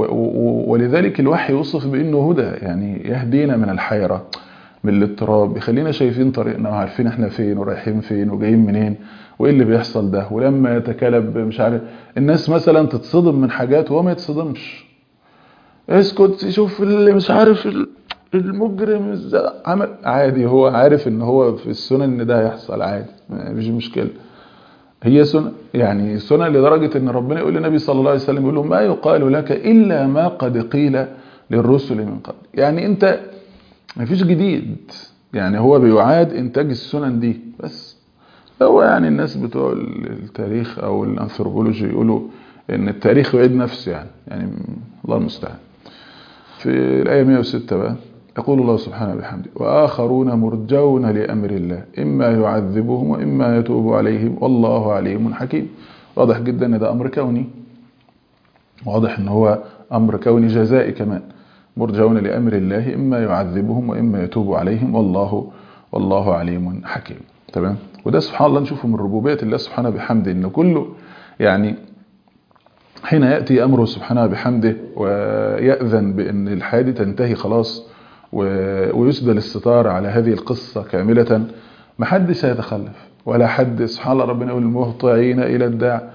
ولذلك الوحي يوصف بانه هدى يعني يهدينا من الحيره من الاضطراب يخلينا شايفين طريقنا وعارفين احنا فين ورايحين فين وجايين منين وايه اللي بيحصل ده ولما يتكلم مش عارف الناس مثلا تتصدم من حاجات وهو ما يتصدمش اسكت شوف اللي مش عارف المجرم عمل عادي هو عارف ان هو في السنن ان ده هيحصل عادي مش مشكله هي سنة يعني سنة لدرجة ان ربنا يقول للنبي صلى الله عليه وسلم يقول له ما يقال لك الا ما قد قيل للرسل من قبل يعني انت ما فيش جديد يعني هو بيعاد انتاج السنن دي بس هو يعني الناس بتوع التاريخ او الانثروبولوجي يقولوا ان التاريخ يعيد نفسه يعني يعني الله المستعان في الآية 106 بقى يقول الله سبحانه بحمده وآخرون مرجون لأمر الله إما يعذبهم وإما يتوب عليهم والله عليم حكيم واضح جدا ان ده أمر كوني واضح ان هو أمر كوني جزائي كمان مرجون لأمر الله إما يعذبهم وإما يتوب عليهم والله والله عليم حكيم تمام وده سبحان الله نشوفه من ربوبية الله سبحانه بحمده إن كله يعني حين يأتي أمره سبحانه بحمده ويأذن بأن الحياة دي تنتهي خلاص ويسدل الستار على هذه القصة كاملة محدش هيتخلف ولا حد سبحان الله ربنا يقول المهطعين إلى الداع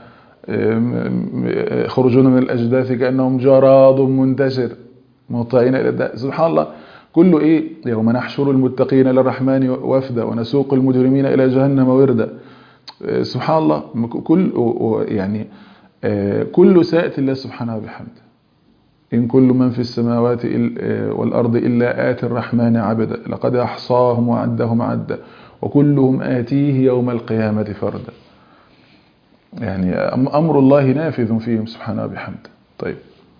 خرجون من الأجداث كأنهم جراد منتشر مهطعين إلى الداع سبحان الله كله إيه يوم نحشر المتقين للرحمن وفدا ونسوق المجرمين إلى جهنم وردا سبحان الله كل يعني كل سائت الله سبحانه وبحمده إن كل من في السماوات والأرض إلا آتي الرحمن عبدا لقد أحصاهم وعدهم عدا وكلهم آتيه يوم القيامة فردا يعني أمر الله نافذ فيهم سبحانه وبحمده طيب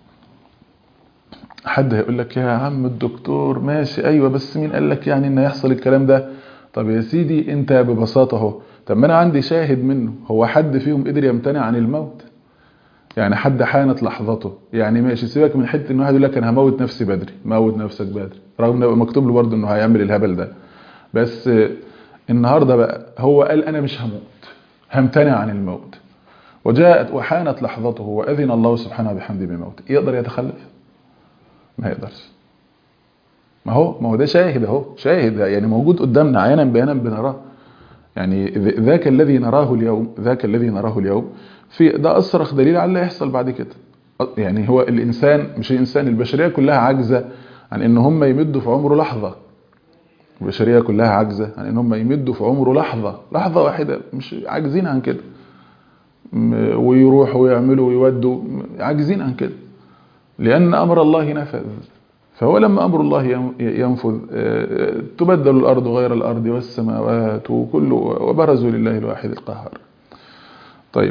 حد هيقول لك يا عم الدكتور ماشي أيوة بس مين قال لك يعني إن يحصل الكلام ده طب يا سيدي أنت ببساطة اهو طب ما أنا عندي شاهد منه هو حد فيهم قدر يمتنع عن الموت يعني حد حانت لحظته يعني ماشي سيبك من حته ان واحد يقول لك انا هموت نفسي بدري موت نفسك بدري رغم انه مكتوب له برضه انه هيعمل الهبل ده بس النهارده بقى هو قال انا مش هموت همتنع عن الموت وجاءت وحانت لحظته واذن الله سبحانه بحمده بموته يقدر يتخلف ما يقدرش ما هو ما هو ده شاهد اهو شاهد يعني موجود قدامنا عيانا بيانا بنراه يعني ذاك الذي نراه اليوم ذاك الذي نراه اليوم في ده أصرخ دليل على اللي هيحصل بعد كده يعني هو الإنسان مش الإنسان البشرية كلها عاجزة عن إن هم يمدوا في عمره لحظة البشرية كلها عاجزة عن إن هم يمدوا في عمره لحظة لحظة واحدة مش عاجزين عن كده ويروحوا ويعملوا ويودوا عاجزين عن كده لأن أمر الله نفذ فهو لما أمر الله ينفذ تبدل الأرض غير الأرض والسماوات وكل وبرزوا لله الواحد القهار طيب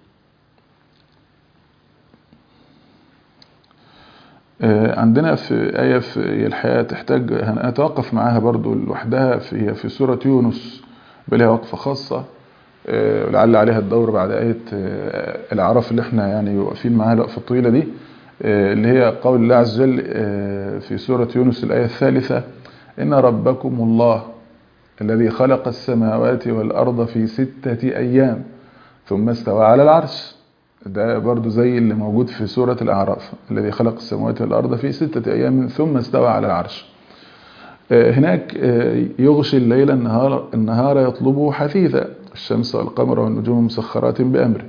عندنا في آية في الحياة تحتاج هنتوقف معاها برضو لوحدها في في سورة يونس بلها وقفة خاصة لعل عليها الدور بعد آية الأعراف اللي احنا يعني واقفين معاها الوقفة الطويلة دي اللي هي قول الله عز وجل في سورة يونس الآية الثالثة إن ربكم الله الذي خلق السماوات والأرض في ستة أيام ثم استوى على العرش ده برضو زي اللي موجود في سورة الأعراف الذي خلق السماوات والأرض في ستة أيام ثم استوى على العرش هناك يغشي الليل النهار, النهار يطلبه حثيثا الشمس والقمر والنجوم مسخرات بأمره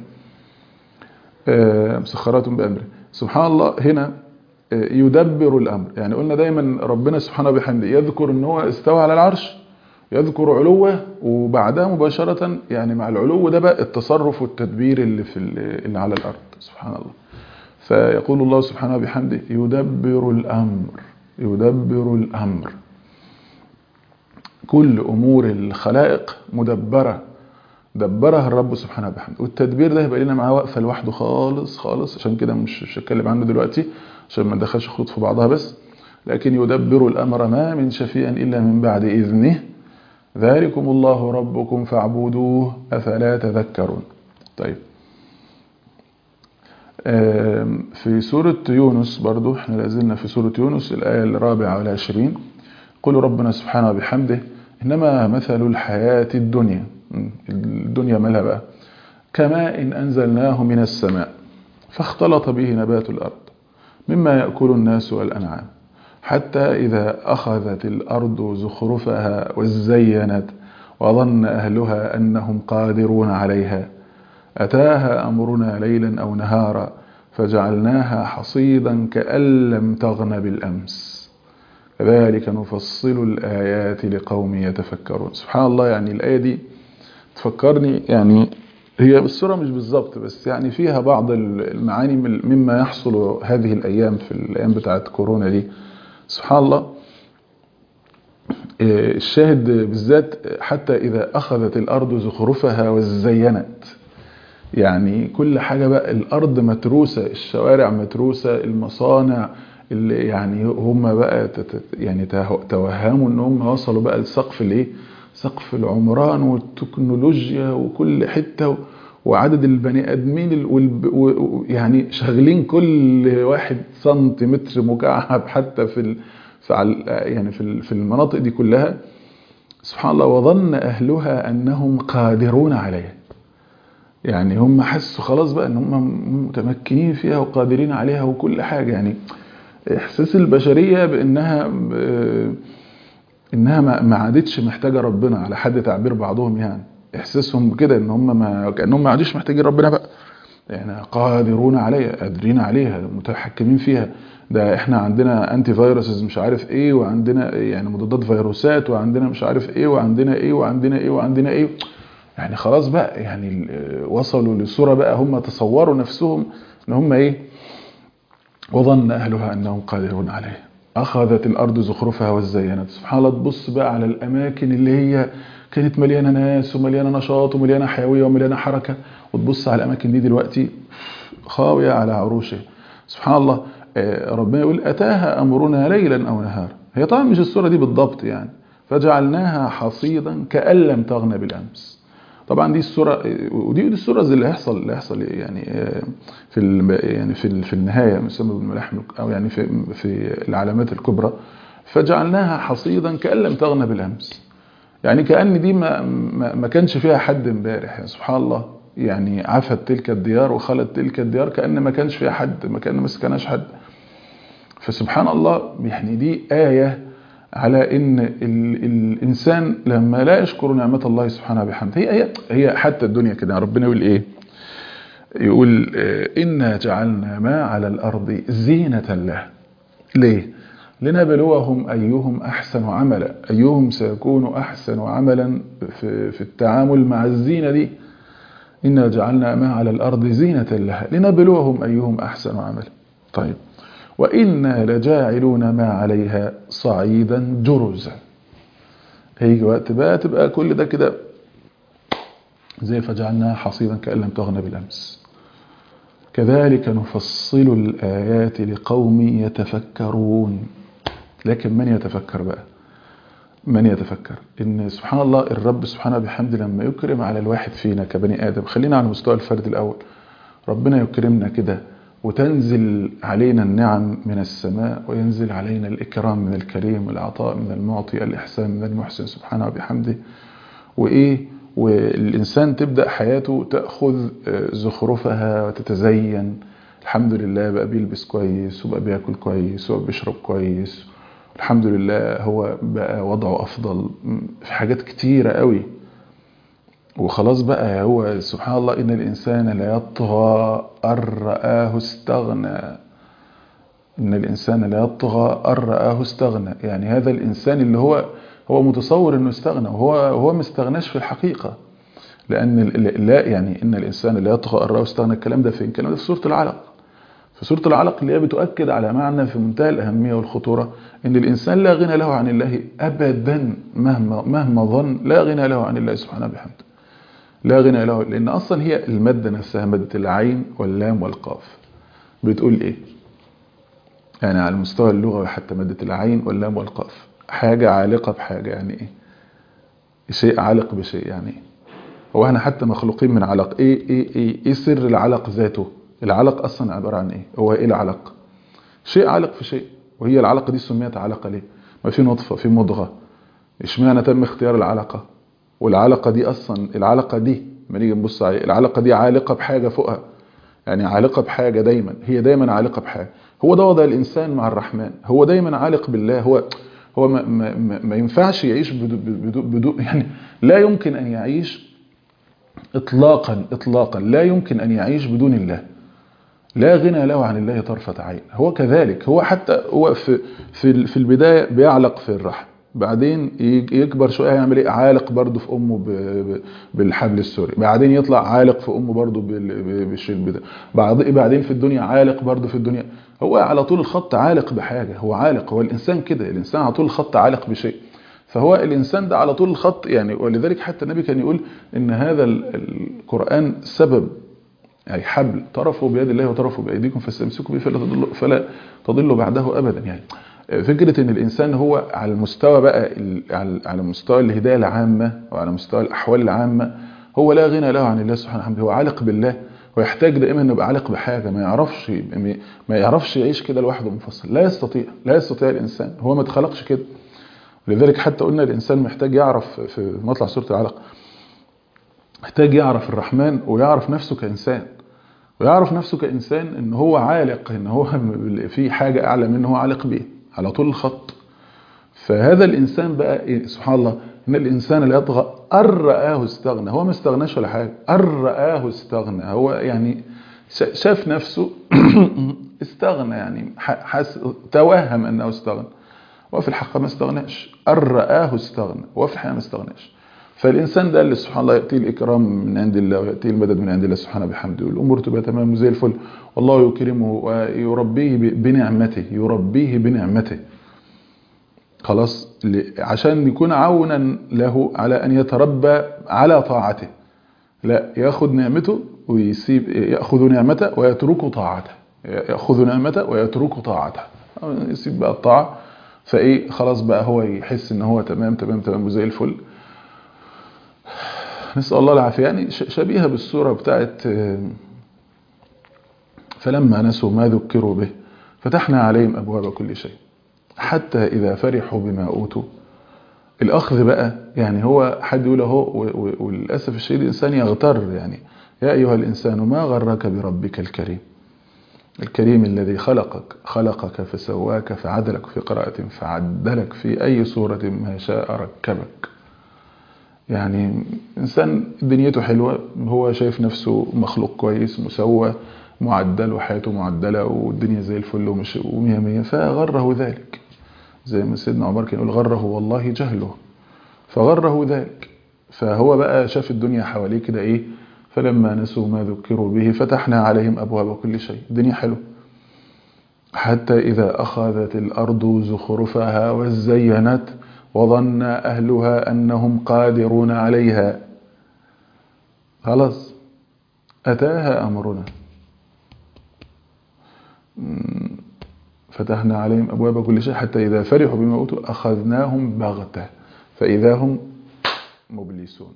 مسخرات بأمره سبحان الله هنا يدبر الأمر يعني قلنا دايما ربنا سبحانه بحمده يذكر ان هو استوى على العرش يذكر علوه وبعدها مباشرة يعني مع العلو ده بقى التصرف والتدبير اللي في اللي على الأرض سبحان الله فيقول الله سبحانه بحمده يدبر الأمر يدبر الأمر كل أمور الخلائق مدبرة دبرها الرب سبحانه وبحمده والتدبير ده هيبقى لنا معاه وقفة لوحده خالص خالص عشان كده مش مش هتكلم عنه دلوقتي عشان ما ندخلش خطوط في بعضها بس لكن يدبر الأمر ما من شفيع إلا من بعد إذنه ذلكم الله ربكم فاعبدوه أفلا تذكرون طيب في سورة يونس برضو احنا لازلنا في سورة يونس الآية الرابعة والعشرين قل ربنا سبحانه وبحمده إنما مثل الحياة الدنيا الدنيا مالها بقى كماء إن أنزلناه من السماء فاختلط به نبات الأرض مما يأكل الناس والأنعام حتى إذا أخذت الأرض زخرفها وزينت وظن أهلها أنهم قادرون عليها أتاها أمرنا ليلا أو نهارا فجعلناها حصيدا كأن لم تغن بالأمس كذلك نفصل الآيات لقوم يتفكرون سبحان الله يعني الآية دي تفكرني يعني هي السورة مش بالظبط بس يعني فيها بعض المعاني مما يحصل هذه الأيام في الأيام بتاعت كورونا دي سبحان الله الشاهد بالذات حتى إذا أخذت الأرض زخرفها وزينت يعني كل حاجة بقى الأرض متروسة الشوارع متروسة المصانع اللي يعني هم بقى يعني توهموا ان هم وصلوا بقى لسقف الايه سقف العمران والتكنولوجيا وكل حتة وعدد البني ادمين يعني شغالين كل واحد سنتيمتر مكعب حتى في في يعني في في المناطق دي كلها سبحان الله وظن اهلها انهم قادرون عليها يعني هم حسوا خلاص بقى ان هم متمكنين فيها وقادرين عليها وكل حاجه يعني احساس البشريه بانها انها ما عادتش محتاجه ربنا على حد تعبير بعضهم يعني احساسهم كده ان هم ما كانهم ما عادش محتاجين ربنا بقى يعني قادرون عليها قادرين عليها متحكمين فيها ده احنا عندنا انتي فيروسز مش عارف ايه وعندنا يعني مضادات فيروسات وعندنا مش عارف ايه وعندنا ايه وعندنا ايه وعندنا ايه يعني خلاص بقى يعني وصلوا لصورة بقى هم تصوروا نفسهم ان هم ايه وظن اهلها انهم قادرون عليه اخذت الارض زخرفها وزينت سبحان الله تبص بقى على الاماكن اللي هي كانت مليانه ناس ومليانه نشاط ومليانه حيويه ومليانه حركه وتبص على الاماكن دي دلوقتي خاويه على عروشها سبحان الله ربنا يقول اتاها امرنا ليلا او نهارا هي طبعا مش الصوره دي بالضبط يعني فجعلناها حصيدا كأن لم تغن بالامس طبعا دي الصوره ودي دي الصوره اللي هيحصل اللي هيحصل يعني في يعني في في النهايه مسمى بالملاحم او يعني في في العلامات الكبرى فجعلناها حصيدا كأن لم تغن بالامس يعني كأن دي ما ما كانش فيها حد امبارح يعني سبحان الله يعني عفت تلك الديار وخلت تلك الديار كأن ما كانش فيها حد ما كان ما سكناش حد فسبحان الله يعني دي آية على ان ال الانسان لما لا يشكر نعمه الله سبحانه وبحمده هي هي هي حتى الدنيا كده ربنا يقول ايه يقول انا جعلنا ما على الارض زينه له ليه لنبلوهم ايهم احسن عملا ايهم سيكون احسن عملا في, في التعامل مع الزينه دي انا جعلنا ما على الارض زينه لها لنبلوهم ايهم احسن عملا طيب وإنا لجاعلون ما عليها صعيدا جرزا هيجي وقت بقى تبقى كل ده كده زي فجعلناها حصيدا كأن لم تغن بالأمس كذلك نفصل الآيات لقوم يتفكرون لكن من يتفكر بقى من يتفكر ان سبحان الله الرب سبحانه بحمد لما يكرم على الواحد فينا كبني آدم خلينا على مستوى الفرد الأول ربنا يكرمنا كده وتنزل علينا النعم من السماء وينزل علينا الإكرام من الكريم العطاء من المعطي الإحسان من المحسن سبحانه وبحمده وإيه والإنسان تبدأ حياته تأخذ زخرفها وتتزين الحمد لله بقى بيلبس كويس وبقى بياكل كويس وبقى بيشرب كويس الحمد لله هو بقى وضعه أفضل في حاجات كتيرة قوي وخلاص بقى هو سبحان الله إن الإنسان لا يطغى أن رآه استغنى إن الإنسان لا يطغى أن رآه استغنى يعني هذا الإنسان اللي هو هو متصور إنه استغنى وهو هو ما استغناش في الحقيقة لأن لا يعني إن الإنسان لا يطغى أن رآه استغنى الكلام ده فين؟ الكلام ده في سورة العلق فسورة العلق اللي هي بتؤكد على معنى في منتهى الأهمية والخطورة إن الإنسان لا غنى له عن الله أبدا مهما مهما ظن لا غنى له عن الله سبحانه وبحمده لا غنى له لأن أصلا هي المادة نفسها مادة العين واللام والقاف بتقول إيه يعني على المستوى اللغوي حتى مادة العين واللام والقاف حاجة عالقة بحاجة يعني إيه شيء عالق بشيء يعني إيه هو احنا حتى مخلوقين من علق ايه ايه ايه ايه سر العلق ذاته العلق اصلا عبارة عن ايه هو ايه العلق شيء عالق في شيء وهي العلقة دي سميت علقة ليه ما في نطفة في مضغة اشمعنى تم اختيار العلقة والعلقة دي اصلا العلقة دي ما نيجي نبص عليه العلقة دي عالقة بحاجة فوقها يعني عالقة بحاجة دايما هي دايما عالقة بحاجة هو ده وضع الانسان مع الرحمن هو دايما عالق بالله هو هو ما, ما, ما, ما ينفعش يعيش بدون بدو بدو يعني لا يمكن ان يعيش اطلاقا اطلاقا لا يمكن ان يعيش بدون الله لا غنى له عن الله طرفة عين هو كذلك هو حتى هو في في في البداية بيعلق في الرحم بعدين يكبر شوية يعمل ايه عالق برضه في امه بالحبل السوري بعدين يطلع عالق في امه برضه بالشيل ده بعدين في الدنيا عالق برضه في الدنيا هو على طول الخط عالق بحاجة هو عالق هو الانسان كده الانسان على طول الخط عالق بشيء فهو الإنسان ده على طول الخط يعني ولذلك حتى النبي كان يقول إن هذا القرآن سبب يعني حبل طرفه بيد الله وطرفه بأيديكم فاستمسكوا به فلا تضلوا, فلا تضلوا بعده أبدا يعني فكرة إن الإنسان هو على المستوى بقى على مستوى الهداية العامة وعلى مستوى الأحوال العامة هو لا غنى له عن الله سبحانه وتعالى هو عالق بالله ويحتاج دائما انه يبقى عالق بحاجه ما يعرفش ما يعرفش يعيش كده لوحده منفصل لا يستطيع لا يستطيع الانسان هو ما اتخلقش كده لذلك حتى قلنا الإنسان محتاج يعرف في مطلع سورة العلق محتاج يعرف الرحمن ويعرف نفسه كإنسان ويعرف نفسه كإنسان ان هو عالق ان هو في حاجة أعلى منه هو عالق بيه على طول الخط فهذا الإنسان بقى سبحان الله إن الإنسان لا يطغى أن رآه استغنى هو ما استغناش ولا حاجة أن رآه استغنى هو يعني شاف نفسه استغنى يعني حس توهم أنه استغنى وفي الحقيقة ما استغناش أن رآه استغنى وفي الحقيقة ما استغناش فالإنسان ده اللي سبحان الله يأتيه الإكرام من عند الله ويأتيه المدد من عند الله سبحانه بحمده والأمور تبقى تمام زي الفل والله يكرمه ويربيه بنعمته يربيه بنعمته خلاص عشان يكون عونا له على أن يتربى على طاعته لا يأخذ نعمته ويسيب يأخذ نعمته ويترك طاعته يأخذ نعمته ويترك طاعته يسيب بقى الطاعة فايه خلاص بقى هو يحس ان هو تمام تمام تمام وزي الفل نسأل الله العافية يعني شبيهة بالصورة بتاعت فلما نسوا ما ذكروا به فتحنا عليهم أبواب كل شيء حتى إذا فرحوا بما أوتوا الأخذ بقى يعني هو حد يقول اهو وللأسف الشديد الإنسان يغتر يعني يا أيها الإنسان ما غرك بربك الكريم الكريم الذي خلقك خلقك فسواك فعدلك في قراءة فعدلك في أي صورة ما شاء ركبك يعني إنسان دنيته حلوة هو شايف نفسه مخلوق كويس مسوى معدل وحياته معدلة والدنيا زي الفل ومش ومية مية فغره ذلك زي ما سيدنا عمر كان يقول غره والله جهله فغره ذلك فهو بقى شاف الدنيا حواليه كده ايه فلما نسوا ما ذكروا به فتحنا عليهم أبواب كل شيء الدنيا حلو حتى إذا أخذت الأرض زخرفها وزينت وظن أهلها أنهم قادرون عليها خلاص أتاها أمرنا فتحنا عليهم أبواب كل شيء حتى إذا فرحوا بما أوتوا أخذناهم بغتة فإذا هم مبلسون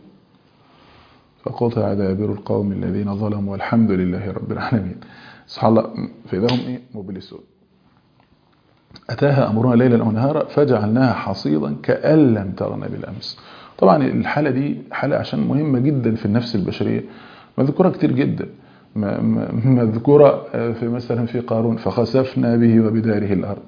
فقطع دابر القوم الذين ظلموا والحمد لله رب العالمين سبحان الله فإذا هم إيه مبلسون أتاها أمرنا ليلا أو نهارا فجعلناها حصيدا كأن لم تغن بالأمس طبعا الحالة دي حالة عشان مهمة جدا في النفس البشرية مذكورة كتير جدا مذكورة في مثلا في قارون فخسفنا به وبداره الأرض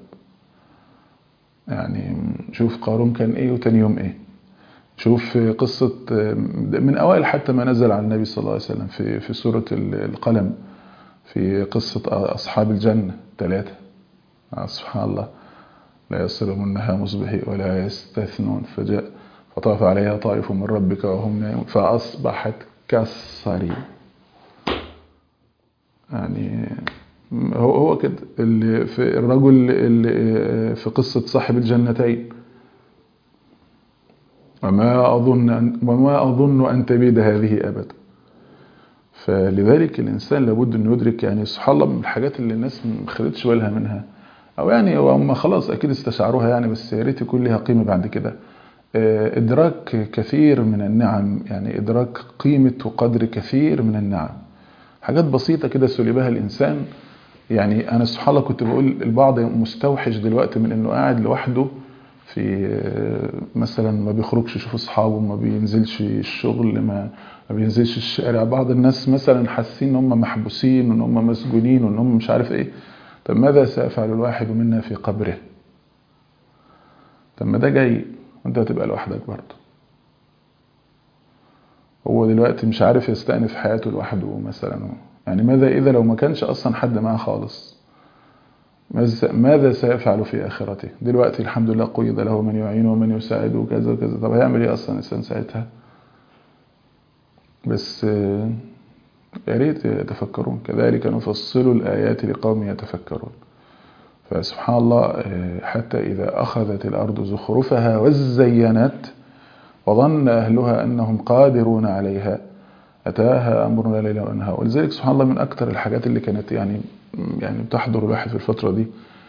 يعني شوف قارون كان إيه وتاني يوم إيه شوف قصة من أوائل حتى ما نزل على النبي صلى الله عليه وسلم في في سورة القلم في قصة أصحاب الجنة ثلاثة سبحان الله لا يصرمنها مصبحي ولا يستثنون فجاء فطاف عليها طائف من ربك وهم نائمون فأصبحت كالصريم يعني هو هو كده اللي في الرجل اللي في قصة صاحب الجنتين وما أظن أن وما أظن أن تبيد هذه أبدا فلذلك الإنسان لابد أن يدرك يعني سبحان الله من الحاجات اللي الناس ما خدتش بالها منها أو يعني هم خلاص أكيد استشعروها يعني بس يا ريت يكون لها قيمة بعد كده إدراك كثير من النعم يعني إدراك قيمة وقدر كثير من النعم حاجات بسيطة كده سلبها الإنسان يعني أنا سبحان الله كنت بقول البعض مستوحش دلوقتي من إنه قاعد لوحده في مثلا ما بيخرجش يشوف أصحابه ما بينزلش الشغل ما ما بينزلش الشارع بعض الناس مثلا حاسين ان هم محبوسين وان هم مسجونين وان هم مش عارف ايه طب ماذا سيفعل الواحد منا في قبره طب ما ده جاي وانت هتبقى لوحدك برضه هو دلوقتي مش عارف يستأنف حياته لوحده مثلا يعني ماذا إذا لو ما كانش أصلا حد معاه خالص ماذا سيفعل في آخرته دلوقتي الحمد لله قيد له من يعينه ومن يساعده وكذا وكذا طب هيعمل ايه أصلا الإنسان ساعتها بس يا ريت يتفكرون كذلك نفصل الآيات لقوم يتفكرون فسبحان الله حتى إذا أخذت الأرض زخرفها وزينت وظن أهلها أنهم قادرون عليها أتاها أمرنا ليلا وأنها ولذلك سبحان الله من أكثر الحاجات اللي كانت يعني يعني بتحضر الواحد في الفترة دي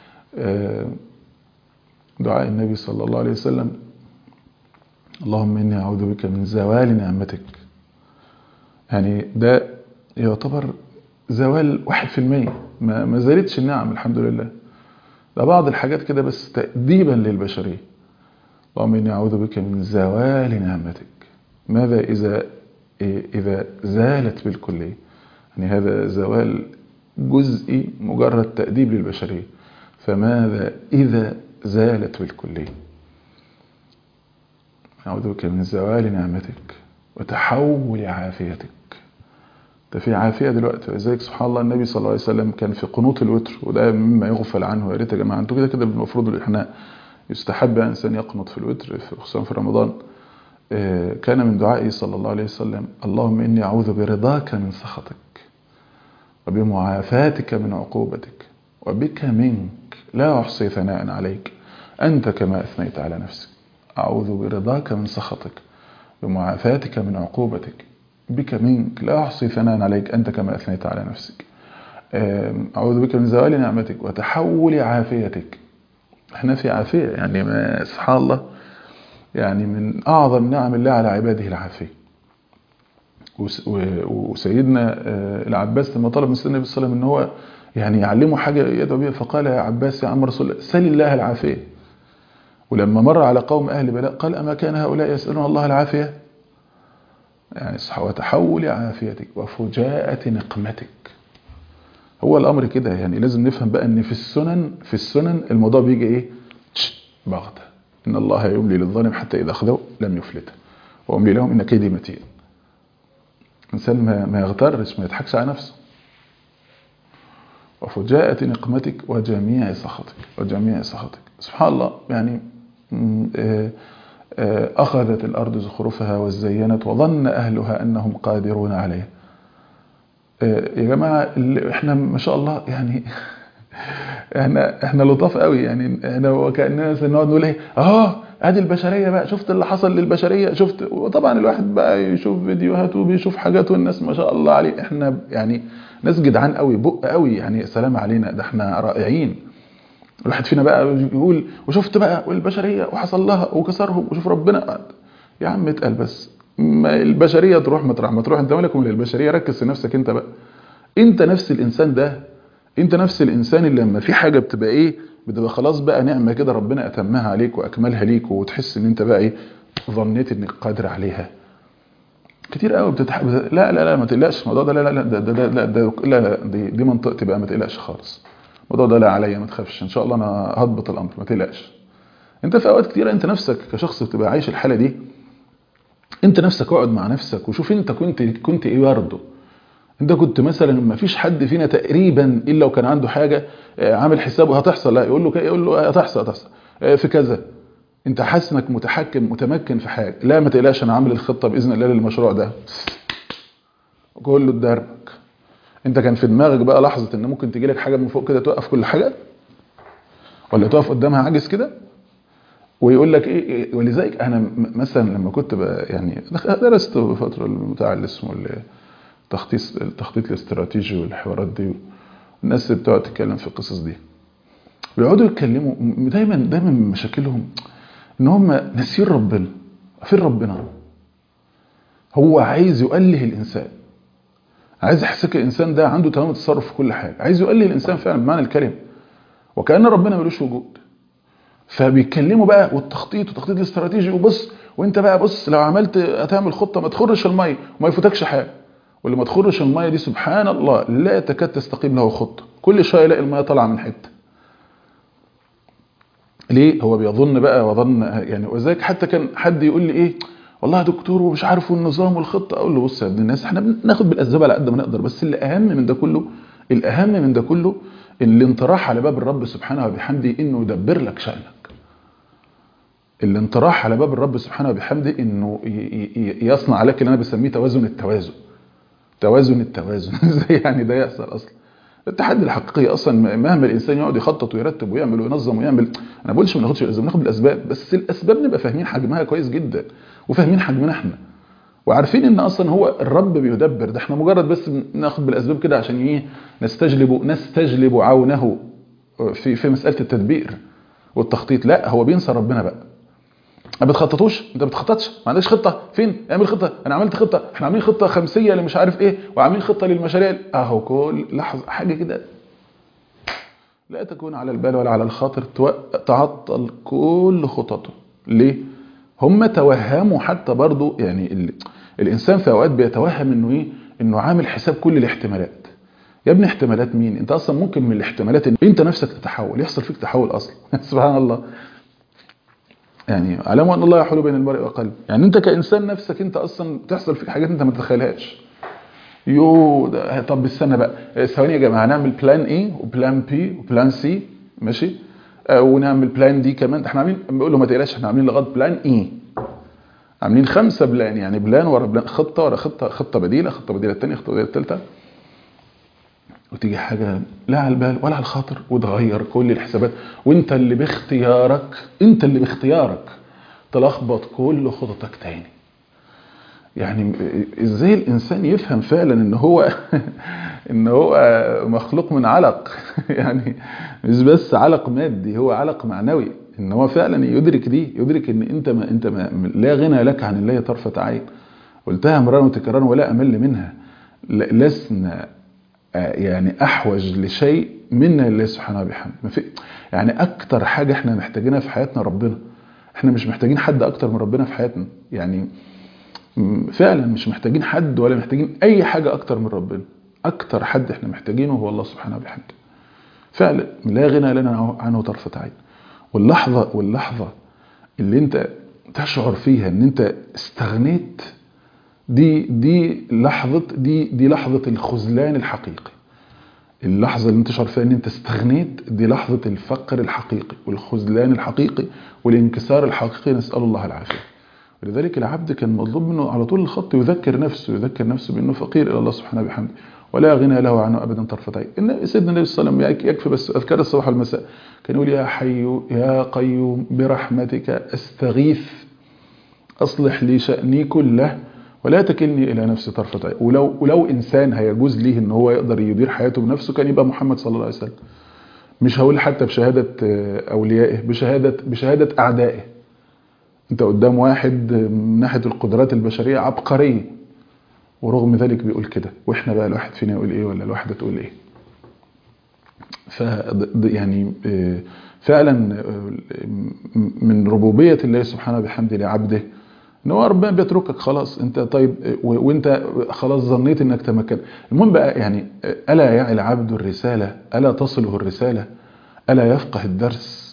دعاء النبي صلى الله عليه وسلم اللهم إني أعوذ بك من زوال نعمتك يعني ده يعتبر زوال واحد في المية ما, ما زالتش النعم الحمد لله ده بعض الحاجات كده بس تأديبا للبشرية اللهم إني أعوذ بك من زوال نعمتك ماذا إذا إذا زالت بالكلية يعني هذا زوال جزئي مجرد تأديب للبشرية فماذا إذا زالت بالكلية أعوذ بك من زوال نعمتك وتحول عافيتك ده في عافية دلوقتي ولذلك سبحان الله النبي صلى الله عليه وسلم كان في قنوط الوتر وده مما يغفل عنه يا ريت يا جماعة انتوا كده كده المفروض الإحناء يستحب الإنسان يقنط في الوتر خصوصا في رمضان كان من دعائه صلى الله عليه وسلم اللهم إني أعوذ برضاك من سخطك وبمعافاتك من عقوبتك وبك منك لا أحصي ثناء عليك أنت كما أثنيت على نفسك أعوذ برضاك من سخطك بمعافاتك من عقوبتك بك منك لا أحصي ثناء عليك أنت كما أثنيت على نفسك أعوذ بك من زوال نعمتك وتحول عافيتك احنا في عافية يعني ما سبحان الله يعني من أعظم نعم الله على عباده العافية وسيدنا العباس لما طلب من سيدنا النبي صلى الله عليه وسلم ان هو يعني يعلمه حاجة يدعو بها فقال يا عباس يا عم رسول الله سل الله العافية ولما مر على قوم أهل بلاء قال أما كان هؤلاء يسألون الله العافية يعني وتحول عافيتك وفجاءة نقمتك هو الأمر كده يعني لازم نفهم بقى ان في السنن في السنن الموضوع بيجي ايه بغتة إن الله يملي للظالم حتى إذا أخذه لم يفلته وأملي لهم إن كيدي متين إنسان ما, ما يغترش ما يضحكش على نفسه وفجاءة نقمتك وجميع سخطك وجميع سخطك سبحان الله يعني أخذت الأرض زخرفها وزينت وظن أهلها أنهم قادرون عليها يا جماعة احنا ما شاء الله يعني احنا احنا لطاف قوي يعني احنا وكاننا نقعد نقول ايه اه ادي البشريه بقى شفت اللي حصل للبشريه شفت وطبعا الواحد بقى يشوف فيديوهات وبيشوف حاجات والناس ما شاء الله عليه احنا يعني ناس جدعان قوي بق قوي يعني سلام علينا ده احنا رائعين الواحد فينا بقى يقول وشفت بقى والبشريه وحصل لها وكسرهم وشوف ربنا يا عم اتقل بس ما البشريه تروح مطرح ما تروح انت مالك من البشريه ركز في نفسك انت بقى انت نفس الانسان ده انت نفس الانسان اللي لما في حاجه بتبقى ايه بتبقى خلاص بقى نعمه كده ربنا اتمها عليك واكملها ليك وتحس ان انت بقى ايه ظنيت انك قادر عليها كتير قوي بتتح... لا لا لا ما تقلقش الموضوع ده لا لا لا ده ده ده, ده, ده لا لا دي, دي منطقتي بقى ما تقلقش خالص الموضوع ده لا عليا ما تخافش ان شاء الله انا هضبط الامر ما تقلقش انت في اوقات كتيره انت نفسك كشخص بتبقى عايش الحاله دي انت نفسك اقعد مع نفسك وشوف انت كنت كنت ايه برضه انت كنت مثلا ما فيش حد فينا تقريبا الا لو كان عنده حاجه عامل حسابه هتحصل لا يقول له يقول له هتحصل هتحصل في كذا انت حاسس انك متحكم متمكن في حاجه لا ما تقلقش انا عامل الخطه باذن الله للمشروع ده كله اتدربك انت كان في دماغك بقى لحظه ان ممكن تجي لك حاجه من فوق كده توقف كل حاجه ولا تقف قدامها عاجز كده ويقول لك ايه, إيه ولذلك انا م- مثلا لما كنت بقى يعني دخ- درست فتره بتاع اللي اسمه التخطيط التخطيط الاستراتيجي والحوارات دي الناس اللي بتقعد تتكلم في القصص دي بيقعدوا يتكلموا م- دايما دايما من مشاكلهم ان هم ناسيين ربنا فين ربنا هو عايز يؤله الانسان عايز يحسسك الانسان ده عنده تمام التصرف في كل حاجه عايز يؤله الانسان فعلا بمعنى الكلمه وكأن ربنا ملوش وجود فبيتكلموا بقى والتخطيط والتخطيط الاستراتيجي وبص وانت بقى بص لو عملت هتعمل خطه ما تخرش الميه وما يفوتكش حاجه واللي ما تخرش الميه دي سبحان الله لا تكاد تستقيم له خطه كل شويه يلاقي الميه طالعه من حته ليه هو بيظن بقى وظن يعني وذلك حتى كان حد يقول لي ايه والله يا دكتور ومش عارف النظام والخطه اقول له بص يا ابن الناس احنا بناخد بالاسباب على قد ما نقدر بس اللي اهم من ده كله الاهم من ده كله الانطراح على باب الرب سبحانه وبحمده انه يدبر لك شانك الانطراح على باب الرب سبحانه وبحمده انه ي- ي- يصنع لك اللي انا بسميه توازن التوازن توازن التوازن ازاي يعني ده يحصل اصلا التحدي الحقيقي اصلا مهما الانسان يقعد يخطط ويرتب ويعمل وينظم ويعمل انا ما بقولش ما ناخدش بالاسباب ناخد بالاسباب بس الاسباب نبقى فاهمين حجمها كويس جدا وفاهمين حجمنا احنا وعارفين ان اصلا هو الرب بيدبر ده احنا مجرد بس ناخد بالاسباب كده عشان ايه نستجلب نستجلب عونه في في مساله التدبير والتخطيط لا هو بينسى ربنا بقى ما بتخططوش انت ما بتخططش ما عندكش خطه فين اعمل خطه انا عملت خطه احنا عاملين خطه خمسيه اللي مش عارف ايه وعاملين خطه للمشاريع اهو كل لحظه حاجه كده لا تكون على البال ولا على الخاطر تو- تعطل كل خططه ليه هم توهموا حتى برضو يعني ال... الانسان في اوقات بيتوهم انه ايه انه عامل حساب كل الاحتمالات يا ابني احتمالات مين انت اصلا ممكن من الاحتمالات ان انت نفسك تتحول يحصل فيك تحول اصلا سبحان الله يعني علموا ان الله يحول بين المرء وقلبه يعني انت كانسان نفسك انت اصلا تحصل فيك حاجات انت ما تتخيلهاش يو ده طب استنى بقى ثواني يا جماعه هنعمل بلان ايه وبلان بي وبلان سي ماشي آه ونعمل بلان دي كمان ده احنا عاملين بقول له ما تقلقش احنا عاملين لغايه بلان ايه عاملين خمسه بلان يعني بلان ورا بلان خطه ورا خطه خطه بديله خطه بديله الثانيه خطه بديله الثالثه وتيجي حاجه لا على البال ولا على الخاطر وتغير كل الحسابات وانت اللي باختيارك انت اللي باختيارك تلخبط كل خططك تاني يعني ازاي الانسان يفهم فعلا ان هو ان هو مخلوق من علق يعني مش بس علق مادي هو علق معنوي ان هو فعلا يدرك دي يدرك ان انت ما انت ما لا غنى لك عن الله طرفة عين قلتها مرارا وتكرارا ولا امل منها ل- لسنا آه، يعني احوج لشيء منا لله سبحانه وبحمده ما في يعني اكتر حاجه احنا محتاجينها في حياتنا ربنا احنا مش محتاجين حد اكتر من ربنا في حياتنا يعني م- فعلا مش محتاجين حد ولا محتاجين اي حاجه اكتر من ربنا اكتر حد احنا محتاجينه هو الله سبحانه وبحمده فعلا لا غنى لنا عنه طرفة عين واللحظة واللحظة اللي انت تشعر فيها ان انت استغنيت دي دي لحظة دي دي لحظة الخذلان الحقيقي اللحظة اللي انت تشعر فيها ان انت استغنيت دي لحظة الفقر الحقيقي والخذلان الحقيقي والانكسار الحقيقي نسأل الله العافية ولذلك العبد كان مطلوب منه على طول الخط يذكر نفسه يذكر نفسه بانه فقير الى الله سبحانه وبحمده ولا غنى له عنه ابدا طرفة عين ان سيدنا النبي صلى الله عليه وسلم يكفي بس اذكار الصباح والمساء كان يقول يا حي يا قيوم برحمتك استغيث اصلح لي شأني كله ولا تكلني الى نفسي طرفة عين ولو ولو انسان هيجوز ليه ان هو يقدر يدير حياته بنفسه كان يبقى محمد صلى الله عليه وسلم مش هقول حتى بشهادة اوليائه بشهادة بشهادة اعدائه انت قدام واحد من ناحيه القدرات البشريه عبقريه ورغم ذلك بيقول كده واحنا بقى الواحد فينا يقول ايه ولا الواحده تقول ايه ف يعني آه، فعلا آه، من ربوبيه الله سبحانه بحمده لعبده ان هو ربنا بيتركك خلاص انت طيب آه، و- وانت خلاص ظنيت انك تمكن المهم بقى يعني آه، الا يعي العبد الرساله الا تصله الرساله الا يفقه الدرس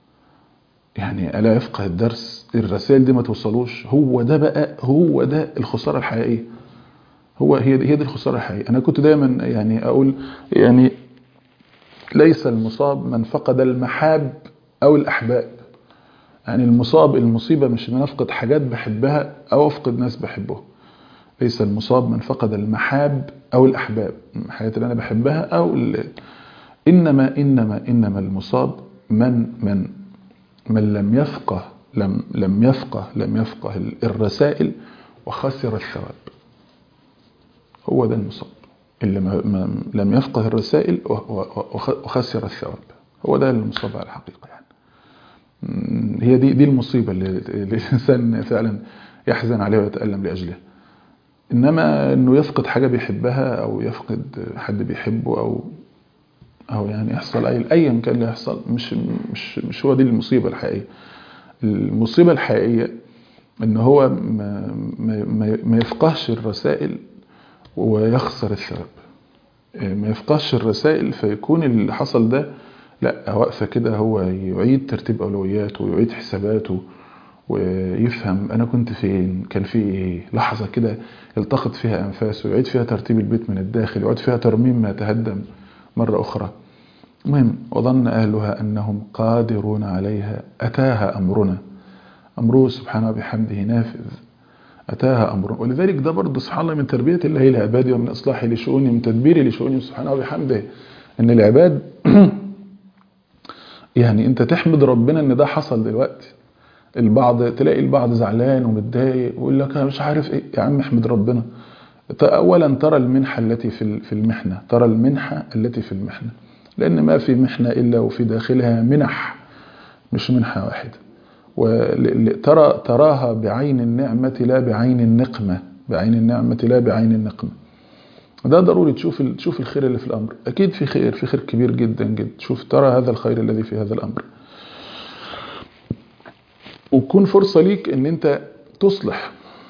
يعني الا يفقه الدرس الرسائل دي ما توصلوش هو ده بقى هو ده الخساره الحقيقيه هو هي دي, هي دي الخساره الحقيقيه انا كنت دايما يعني اقول يعني ليس المصاب من فقد المحاب او الاحباب يعني المصاب المصيبه مش ان انا افقد حاجات بحبها او افقد ناس بحبهم ليس المصاب من فقد المحاب أو الأحباب الحاجات اللي أنا بحبها أو ال... إنما إنما إنما المصاب من من من لم يفقه لم لم يفقه لم يفقه الرسائل وخسر الثواب هو ده المصاب اللي ما ما لم يفقه الرسائل وخسر الثواب هو ده المصاب على الحقيقة يعني هي دي دي المصيبة اللي الإنسان فعلا يحزن عليها ويتألم لأجلها إنما إنه يفقد حاجة بيحبها أو يفقد حد بيحبه أو أو يعني يحصل أي أيا كان اللي يحصل مش مش مش هو دي المصيبة الحقيقية المصيبة الحقيقية إن هو ما ما ما يفقهش الرسائل ويخسر الثواب ما يفقهش الرسائل فيكون اللي حصل ده لا واقفة كده هو يعيد ترتيب أولوياته ويعيد حساباته ويفهم أنا كنت فين كان في إيه لحظة كده يلتقط فيها أنفاسه ويعيد فيها ترتيب البيت من الداخل ويعيد فيها ترميم ما تهدم مرة أخرى المهم وظن أهلها أنهم قادرون عليها أتاها أمرنا أمره سبحانه بحمده نافذ أتاها أمرنا ولذلك ده برضه سبحان الله من تربية الله العباد ومن إصلاحه لشؤونهم من تدبيره لشؤونهم سبحانه وبحمده إن العباد يعني أنت تحمد ربنا إن ده حصل دلوقتي البعض تلاقي البعض زعلان ومتضايق ويقول لك أنا مش عارف إيه يا عم احمد ربنا أولا ترى المنحة التي في المحنة ترى المنحة التي في المحنة لأن ما في محنة إلا وفي داخلها منح مش منحة واحدة وترى تراها بعين النعمة لا بعين النقمة بعين النعمة لا بعين النقمة ده ضروري تشوف تشوف الخير اللي في الأمر أكيد في خير في خير كبير جدا جدا شوف ترى هذا الخير الذي في هذا الأمر وتكون فرصة ليك ان انت تصلح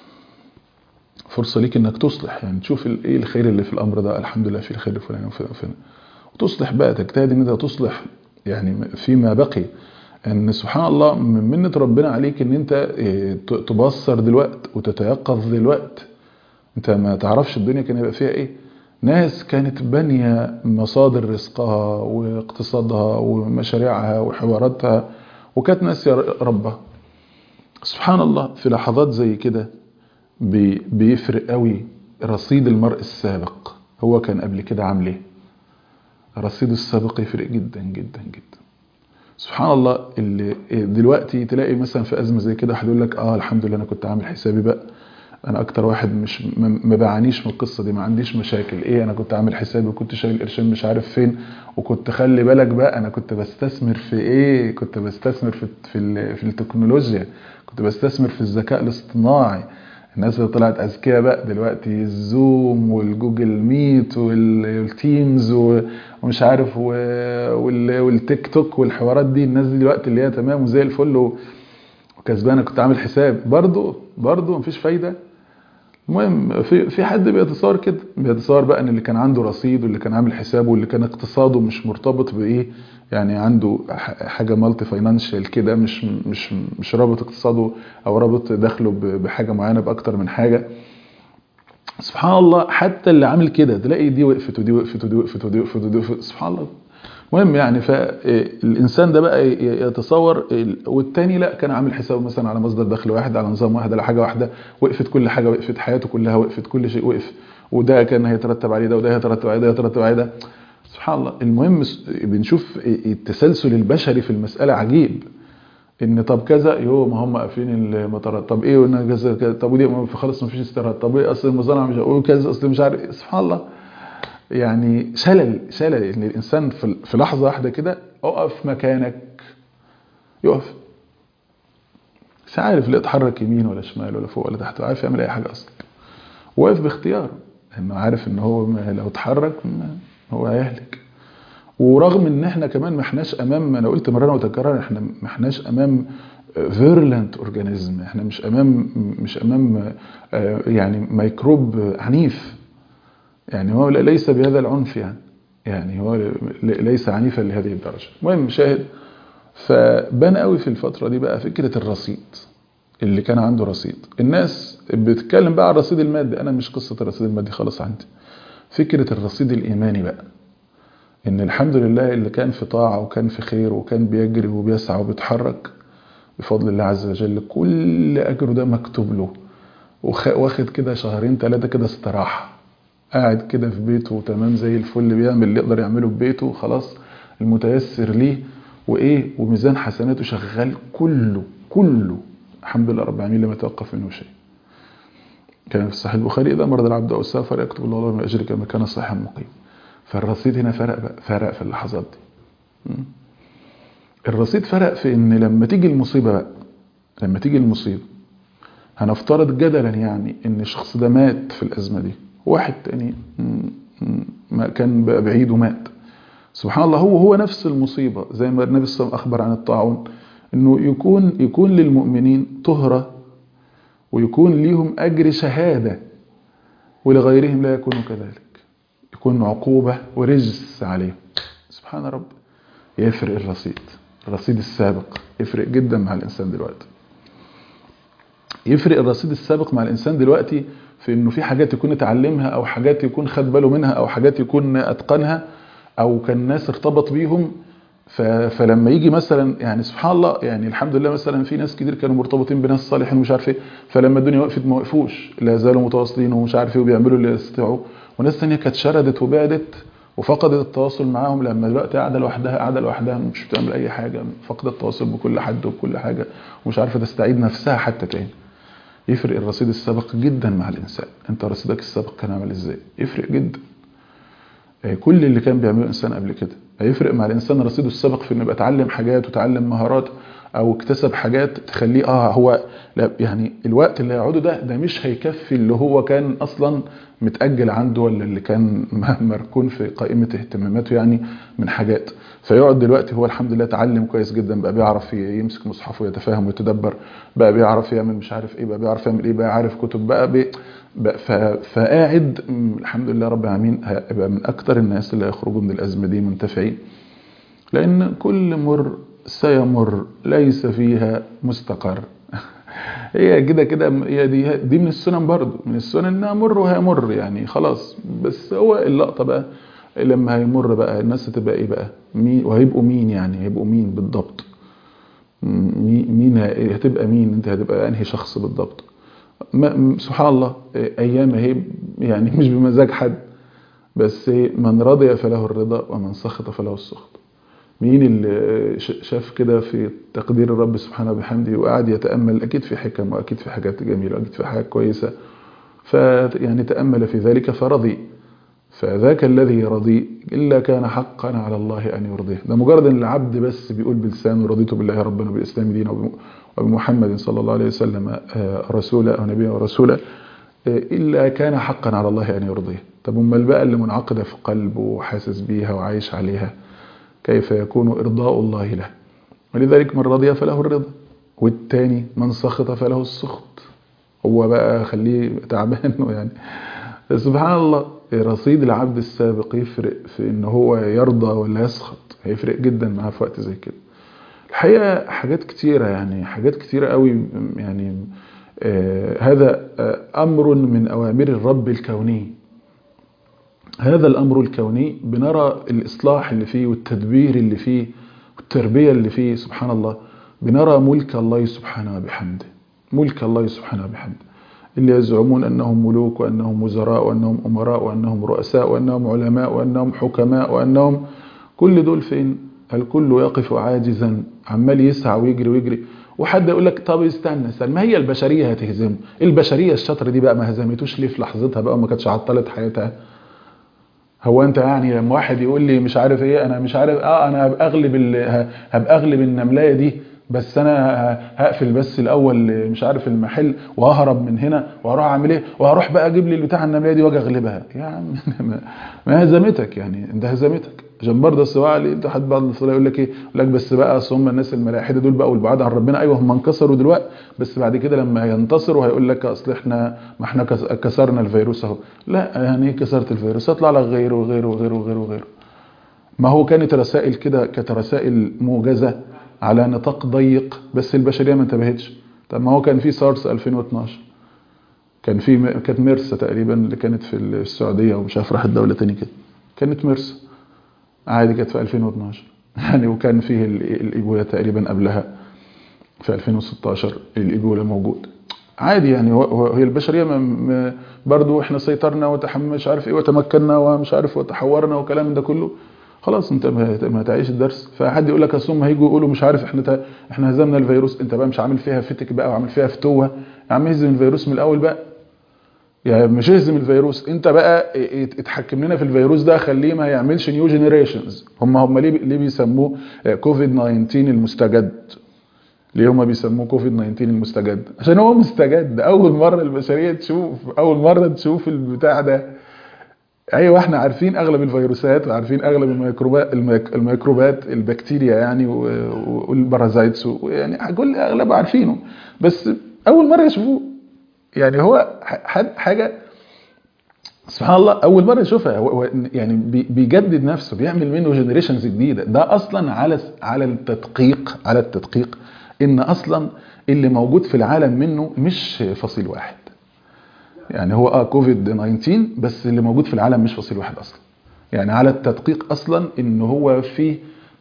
فرصة ليك انك تصلح يعني تشوف ايه الخير اللي في الامر ده الحمد لله في الخير فلان وفلان وتصلح بقى تجتهد ان انت تصلح يعني فيما بقي ان سبحان الله من منة ربنا عليك ان انت تبصر دلوقت وتتيقظ دلوقت انت ما تعرفش الدنيا كان يبقى فيها ايه ناس كانت بانية مصادر رزقها واقتصادها ومشاريعها وحواراتها وكانت ناس يا ربها سبحان الله في لحظات زي كده بي بيفرق قوي رصيد المرء السابق هو كان قبل كده عامل ايه رصيد السابق يفرق جدا جدا جدا سبحان الله اللي دلوقتي تلاقي مثلا في ازمه زي كده واحد يقول لك اه الحمد لله انا كنت عامل حسابي بقى انا اكتر واحد مش ما بعانيش من القصه دي ما عنديش مشاكل ايه انا كنت عامل حسابي وكنت شايل قرشين مش عارف فين وكنت خلي بالك بقى انا كنت بستثمر في ايه كنت بستثمر في في, في التكنولوجيا كنت بستثمر في الذكاء الاصطناعي الناس اللي طلعت اذكياء بقى دلوقتي الزوم والجوجل ميت والتيمز ومش عارف والتيك توك والحوارات دي الناس دي دلوقتي اللي هي تمام وزي الفل وكسبانه كنت عامل حساب برضه برضه مفيش فايده المهم في في حد بيتصور كده بيتصور بقى ان اللي كان عنده رصيد واللي كان عامل حسابه واللي كان اقتصاده مش مرتبط بايه يعني عنده حاجه مالتي فاينانشال كده مش مش مش رابط اقتصاده او رابط دخله بحاجه معينه باكتر من حاجه سبحان الله حتى اللي عامل كده تلاقي دي وقفت ودي وقفت ودي وقفت ودي وقفت ودي وقفت سبحان الله المهم يعني فالانسان ده بقى يتصور والتاني لا كان عامل حسابه مثلا على مصدر دخل واحد على نظام واحد على حاجه واحده وقفت كل حاجه وقفت حياته كلها وقفت كل شيء وقف وده كان هيترتب عليه ده وده هيترتب عليه ده هيترتب عليه ده سبحان الله المهم بنشوف التسلسل البشري في المساله عجيب ان طب كذا يو ما هم قافلين المطارات طب ايه وان كذا كذا طب ودي خلاص ما فيش استيراد طب ايه اصل المصانع مش وكذا اصل مش عارف سبحان الله يعني شلل شلل ان الانسان في لحظه واحده كده اقف مكانك يقف مش عارف لا يتحرك يمين ولا شمال ولا فوق ولا تحت عارف يعمل اي حاجه اصلا واقف باختياره انه عارف ان هو لو اتحرك هو هيهلك ورغم ان احنا كمان ما احناش امام انا قلت مرة وتكرر احنا ما احناش امام فيرلنت اورجانيزم احنا مش امام مش امام يعني ميكروب عنيف يعني هو ليس بهذا العنف يعني يعني هو ليس عنيفا لهذه الدرجة المهم شاهد فبان قوي في الفترة دي بقى فكرة الرصيد اللي كان عنده رصيد الناس بتتكلم بقى عن الرصيد المادي انا مش قصة الرصيد المادي خالص عندي فكرة الرصيد الايماني بقى ان الحمد لله اللي كان في طاعة وكان في خير وكان بيجري وبيسعى وبيتحرك بفضل الله عز وجل كل اجره ده مكتوب له وخ- واخد كده شهرين ثلاثة كده استراحة قاعد كده في بيته تمام زي الفل بيعمل اللي يقدر يعمله في بيته خلاص المتيسر ليه وايه وميزان حسناته شغال كله كله الحمد لله رب العالمين لم يتوقف منه شيء كان في صحيح البخاري اذا مرض العبد او سافر يكتب الله له من اجره كما كان صحيحا مقيم فالرصيد هنا فرق بقى فرق في اللحظات دي م? الرصيد فرق في ان لما تيجي المصيبه بقى لما تيجي المصيبه هنفترض جدلا يعني ان الشخص ده مات في الازمه دي واحد تاني م- م- ما كان بقى بعيد ومات سبحان الله هو هو نفس المصيبه زي ما النبي صلى الله عليه وسلم اخبر عن الطاعون انه يكون يكون للمؤمنين طهره ويكون ليهم اجر شهاده ولغيرهم لا يكون كذلك يكون عقوبه ورجس عليهم سبحان رب يفرق الرصيد الرصيد السابق يفرق جدا مع الانسان دلوقتي يفرق الرصيد السابق مع الانسان دلوقتي في انه في حاجات يكون اتعلمها او حاجات يكون خد باله منها او حاجات يكون اتقنها او كان ناس ارتبط بيهم ف- فلما يجي مثلا يعني سبحان الله يعني الحمد لله مثلا في ناس كتير كانوا مرتبطين بناس صالحين ومش عارف ايه فلما الدنيا وقفت ما وقفوش لا زالوا متواصلين ومش عارف ايه وبيعملوا اللي يستطيعوا وناس ثانيه كانت شردت وبعدت وفقدت التواصل معاهم لما دلوقتي قاعده لوحدها قاعده لوحدها مش بتعمل اي حاجه فقدت التواصل بكل حد وبكل حاجه ومش عارفه تستعيد نفسها حتى تاني يفرق الرصيد السابق جدا مع الانسان انت رصيدك السابق كان عامل ازاي يفرق جدا آه، كل اللي كان بيعمله الانسان قبل كده هيفرق مع الانسان رصيده السابق في انه يبقى اتعلم حاجات وتعلم مهارات او اكتسب حاجات تخليه اه هو لا يعني الوقت اللي هيقعده ده ده مش هيكفي اللي هو كان اصلا متاجل عنده ولا اللي كان مركون في قائمه اهتماماته يعني من حاجات فيقعد دلوقتي هو الحمد لله اتعلم كويس جدا بقى بيعرف يمسك مصحف ويتفاهم ويتدبر بقى بيعرف يعمل مش عارف ايه بقى بيعرف يعمل ايه بقى عارف كتب بقى, بي بقى ف- فقاعد م، الحمد لله رب العالمين هيبقى من اكتر الناس اللي هيخرجوا من الازمه دي منتفعين لأن كل مر سيمر ليس فيها مستقر هي كده كده هي دي دي من السنن برضو من السنن انها مر وهيمر يعني خلاص بس هو اللقطه بقى لما هيمر بقى الناس هتبقى ايه بقى مين وهيبقوا مين يعني هيبقوا مين بالضبط مين مين ه- هتبقى مين انت هتبقى انهي شخص بالضبط ما- م- سبحان الله ايام اهي يعني مش بمزاج حد بس من رضي فله الرضا ومن سخط فله السخط مين اللي ش- شاف كده في تقدير الرب سبحانه وبحمده وقعد يتأمل أكيد في حكم وأكيد في حاجات جميلة وأكيد في حاجات كويسة فيعني تأمل في ذلك فرضي فذاك الذي يرضي إلا كان حقا على الله أن يرضيه ده مجرد أن العبد بس بيقول بلسانه رضيت بالله ربنا وبالإسلام دينا وبم- وبمحمد صلى الله عليه وسلم آه، رسولا أو نبيا ورسولا آه، إلا كان حقا على الله أن يرضيه طب أمال بقى اللي منعقدة في قلبه وحاسس بيها وعايش عليها كيف يكون إرضاء الله له ولذلك من رضي فله الرضا والتاني من سخط فله السخط هو بقى خليه تعبان يعني سبحان الله رصيد العبد السابق يفرق في ان هو يرضى ولا يسخط هيفرق جدا معاه في وقت زي كده الحقيقة حاجات كتيرة يعني حاجات كتيرة قوي يعني آه هذا آه أمر من أوامر الرب الكوني هذا الأمر الكوني بنرى الإصلاح اللي فيه والتدبير اللي فيه والتربية اللي فيه سبحان الله بنرى ملك الله سبحانه بحمده ملك الله سبحانه بحمده اللي يزعمون أنهم ملوك وأنهم وزراء وأنهم أمراء وأنهم رؤساء وأنهم علماء وأنهم حكماء وأنهم كل دول فين الكل يقف عاجزا عمال يسعى ويجري ويجري وحد يقول لك طب استنى استنى ما هي البشرية هتهزمه البشرية الشطرة دي بقى ما هزمتوش ليه في لحظتها بقى وما كانتش عطلت حياتها هو انت يعني لما واحد يقول لي مش عارف ايه انا مش عارف اه انا هبقى اغلب ال- هبقى اغلب النملايه دي بس انا هقفل بس الاول مش عارف المحل وههرب من هنا وهروح اعمل ايه وهروح بقى اجيب لي بتاع النملايه دي واجي اغلبها يا عم ما- ما هزمتك يعني انت هزمتك عشان برضه السواع اللي انت حد بعض الصلاه يقول لك ايه يقول لك بس بقى اصل هم الناس الملاحده دول بقى والبعاد عن ربنا ايوه هم انكسروا دلوقتي بس بعد كده لما هينتصروا هيقول لك اصل احنا ما احنا كس- كسرنا الفيروس اهو لا يعني ايه كسرت الفيروس هيطلع لك غيره وغيره وغيره وغيره وغيره ما هو كانت رسائل كده كانت رسائل موجزه على نطاق ضيق بس البشريه ما انتبهتش طب ما هو كان في سارس 2012 كان في م- كانت ميرسا تقريبا اللي كانت في السعوديه ومش عارف راحت دوله تاني كده كانت ميرسا عادي كانت في 2012 يعني وكان فيه ال- الايبولا تقريبا قبلها في 2016 الايبولا موجود عادي يعني هو- هو- هي البشريه م- م- برضو احنا سيطرنا وتحم مش عارف ايه وتمكنا ومش عارف وتحورنا وكلام ده كله خلاص انت ما ما تعيش الدرس فحد يقول لك اصل هم هيجوا يقولوا مش عارف احنا تا- احنا هزمنا الفيروس انت بقى مش عامل فيها فتك بقى وعامل فيها فتوه يا عم اهزم الفيروس من الاول بقى يعني مش اهزم الفيروس انت بقى ات- اتحكم لنا في الفيروس ده خليه ما يعملش نيو جنريشنز هم هم ليه ليه بيسموه كوفيد 19 المستجد ليه هم بيسموه كوفيد 19 المستجد عشان هو مستجد اول مره البشريه تشوف اول مره تشوف البتاع ده ايوه احنا عارفين اغلب الفيروسات وعارفين اغلب الميكروبات الميك- الميكروبات البكتيريا يعني و- و- والبارازايتس يعني كل اغلبها عارفينه بس اول مره يشوفوه يعني هو ح- حاجه سبحان الله اول مره يشوفها هو- هو يعني بي- بيجدد نفسه بيعمل منه جنريشنز جديده ده اصلا على على التدقيق على التدقيق ان اصلا اللي موجود في العالم منه مش فصيل واحد يعني هو اه كوفيد 19 بس اللي موجود في العالم مش فصيل واحد اصلا يعني على التدقيق اصلا ان هو في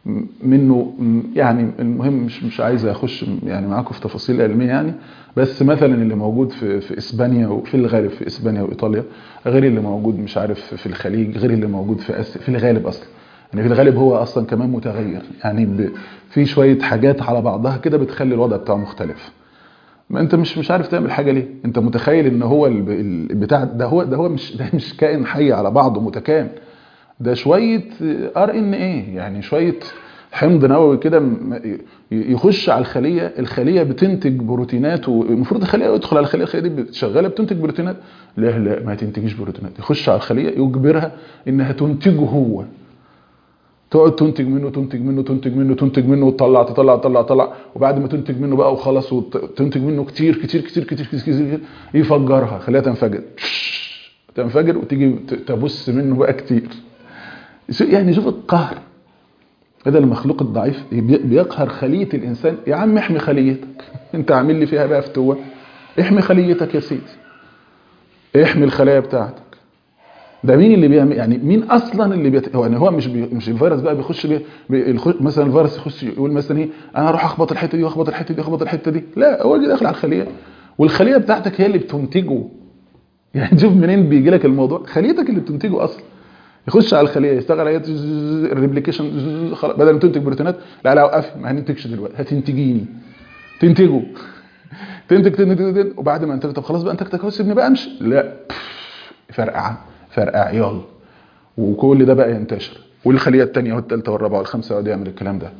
منه يعني المهم مش مش عايز اخش يعني معاكم في تفاصيل علميه يعني بس مثلا اللي موجود في في اسبانيا وفي الغالب في اسبانيا وايطاليا غير اللي موجود مش عارف في الخليج غير اللي موجود في اسيا في الغالب اصلا يعني في الغالب هو اصلا كمان متغير يعني ب- في شويه حاجات على بعضها كده بتخلي الوضع بتاعه مختلف ما انت مش مش عارف تعمل حاجه ليه انت متخيل ان هو الب- البتاع ده هو ده هو مش ده مش كائن حي على بعضه متكامل ده شويه ار ان ايه يعني شويه حمض نووي كده م- ي- يخش على الخليه الخليه بتنتج بروتينات والمفروض الخليه يدخل على الخليه الخليه دي شغاله بتنتج بروتينات لا لا ما تنتجش بروتينات يخش على الخليه يجبرها انها تنتجه هو تقعد تنتج منه تنتج منه تنتج منه تنتج منه وتطلع تطلع تطلع تطلع وبعد ما تنتج منه بقى وخلاص وتنتج منه كتير كتير كتير كتير كتير, كتير, كتير يفجرها خليها تنفجر تنفجر وتيجي ت- تبص منه بقى كتير شو- يعني شوف القهر هذا المخلوق الضعيف بي- بيقهر خلية الإنسان يا عم احمي خليتك انت عامل لي فيها بقى فتوة احمي خليتك يا سيدي احمي الخلايا بتاعتك ده مين اللي بيعمل يعني مين اصلا اللي بيت... هو يعني هو مش بي... مش الفيروس بقى بيخش بي... بي... الخ- مثلا الفيروس يخش يقول مثلا ايه انا هروح اخبط الحته دي واخبط الحته دي واخبط الحته دي لا هو يجي داخل على الخليه والخليه بتاعتك هي اللي بتنتجه يعني شوف منين بيجي لك الموضوع خليتك اللي بتنتجه اصلا يخش على الخليه يشتغل عليها الريبليكيشن خلاص بدل ما تنتج بروتينات لا لا وقف ما هننتجش دلوقتي هتنتجيني تنتجه تنتج تنتج تنتج وبعد ما انتج طب خلاص بقى انتجتك اهو سيبني بقى امشي لا فرقع فرقع يلا وكل ده بقى ينتشر والخليه الثانيه والثالثه والرابعه والخامسه يقعد يعمل الكلام ده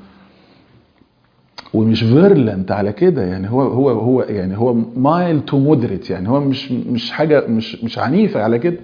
ومش فيرلنت على كده يعني هو هو هو يعني هو مايل تو مودريت يعني هو مش مش حاجه مش مش عنيفه على كده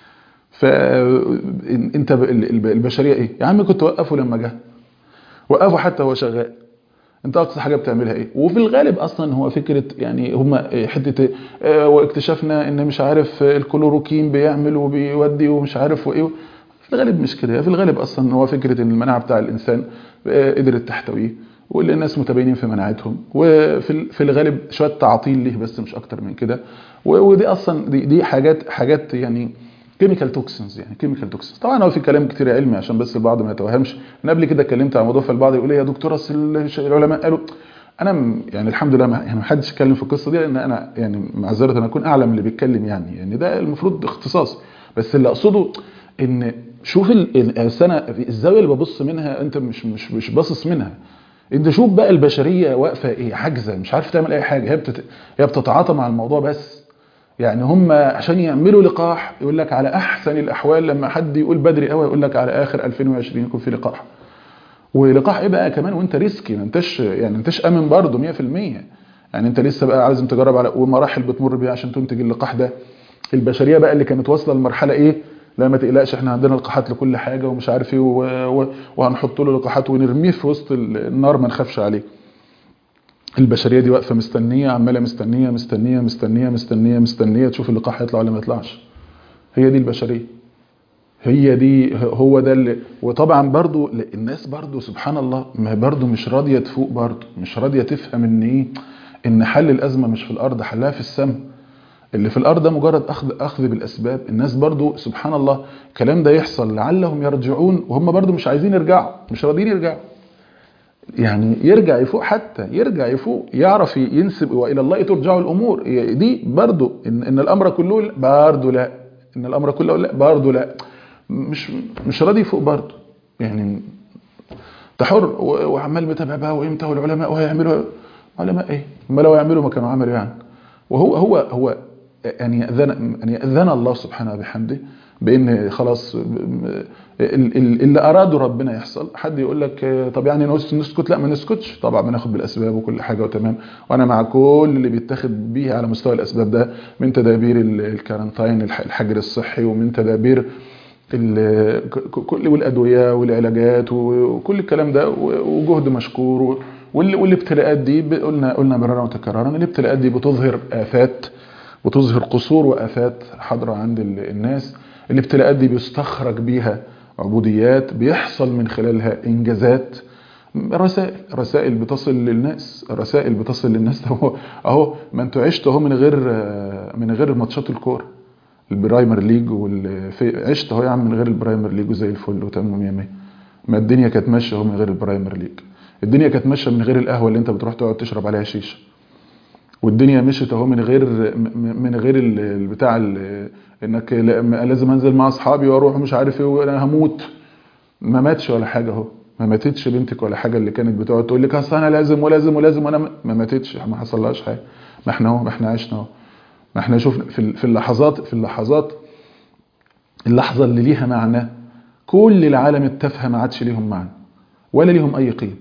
فانت البشريه ايه يا عم كنت وقفه لما جه وقفه حتى هو شغال انت اقصى حاجه بتعملها ايه وفي الغالب اصلا هو فكره يعني هم حته اه واكتشفنا ان مش عارف الكلوروكين بيعمل وبيودي ومش عارف وايه في الغالب مش كده في الغالب اصلا هو فكره ان المناعه بتاع الانسان اه قدرت تحتويه واللي الناس متباينين في مناعتهم وفي في الغالب شويه تعطيل ليه بس مش اكتر من كده ودي اصلا دي, دي حاجات حاجات يعني كيميكال توكسنز يعني كيميكال توكسنز طبعا هو في كلام كتير علمي عشان بس البعض ما يتوهمش انا قبل كده اتكلمت عن موضوع فالبعض يقول لي يا دكتور اصل العلماء قالوا انا يعني الحمد لله ما يعني ما حدش اتكلم في القصه دي لان انا يعني معذره انا اكون اعلم اللي بيتكلم يعني يعني ده المفروض اختصاص بس اللي اقصده ان شوف السنه الزاويه اللي ببص منها انت مش مش مش باصص منها انت شوف بقى البشريه واقفه ايه عاجزه مش عارفه تعمل اي حاجه هي بتت... هي بتتعاطى مع الموضوع بس يعني هم عشان يعملوا لقاح يقول لك على احسن الاحوال لما حد يقول بدري قوي يقول لك على اخر 2020 يكون في لقاح ولقاح ايه بقى كمان وانت ريسكي ما انتش يعني انتش امن برضه 100% يعني انت لسه بقى لازم تجرب على ومراحل بتمر بيها عشان تنتج اللقاح ده البشريه بقى اللي كانت واصله لمرحله ايه لا ما تقلقش احنا عندنا لقاحات لكل حاجه ومش عارف ايه وهنحط له لقاحات ونرميه في وسط النار ما نخافش عليه البشريه دي واقفه مستنيه عماله مستنيه مستنيه مستنيه مستنيه مستنيه تشوف اللقاح هيطلع ولا ما يطلعش هي دي البشريه هي دي هو ده اللي وطبعا برضو الناس برضو سبحان الله ما برضو مش راضيه تفوق برضو مش راضيه تفهم ان ايه ان حل الازمه مش في الارض حلها في السماء اللي في الارض ده مجرد اخذ اخذ بالاسباب الناس برضو سبحان الله الكلام ده يحصل لعلهم يرجعون وهم برضو مش عايزين يرجعوا مش راضيين يرجعوا يعني يرجع يفوق حتى يرجع يفوق يعرف ينسب والى الله ترجع الامور دي برضو ان, إن الامر كله برضو لا ان الامر كله لا برضو لا مش مش راضي يفوق برضو يعني انت حر وعمال متابع بقى وامتى والعلماء وهيعملوا علماء ايه ما لو يعملوا ما كانوا عملوا يعني وهو هو هو ان ياذن ان ياذن الله سبحانه وبحمده بان خلاص اللي اراده ربنا يحصل حد يقول لك طب يعني نسكت لا ما نسكتش طبعا بناخد بالاسباب وكل حاجه وتمام وانا مع كل اللي بيتاخد بيه على مستوى الاسباب ده من تدابير الكارنتاين الحجر الصحي ومن تدابير كل والادويه والعلاجات وكل الكلام ده وجهد مشكور والابتلاءات دي قلنا قلنا مرارا وتكرارا الابتلاءات دي بتظهر افات بتظهر قصور وافات حاضره عند الناس الابتلاءات دي بيستخرج بيها عبوديات بيحصل من خلالها انجازات رسائل رسائل بتصل للناس رسائل بتصل للناس اهو اهو ما انتوا عشتوا اهو من غير من غير ماتشات الكوره البرايمر ليج والفي عشت اهو يا عم من غير البرايمر ليج وزي الفل وتمام 100 100 ما الدنيا كانت ماشيه اهو من غير البرايمر ليج الدنيا كانت ماشيه من غير القهوه اللي انت بتروح تقعد تشرب عليها شيشه والدنيا مشيت اهو من غير من غير البتاع انك لازم انزل مع اصحابي واروح مش عارف ايه وانا هموت ما ماتش ولا حاجه اهو ما ماتتش بنتك ولا حاجه اللي كانت بتقعد تقول لك اصل انا لازم ولازم ولازم وانا ما ماتتش ما حصلهاش حاجه ما احنا اهو ما احنا عشنا اهو ما احنا شفنا في في اللحظات في اللحظات اللحظه اللي ليها معنى كل العالم التافهه ما عادش ليهم معنى ولا ليهم اي قيمه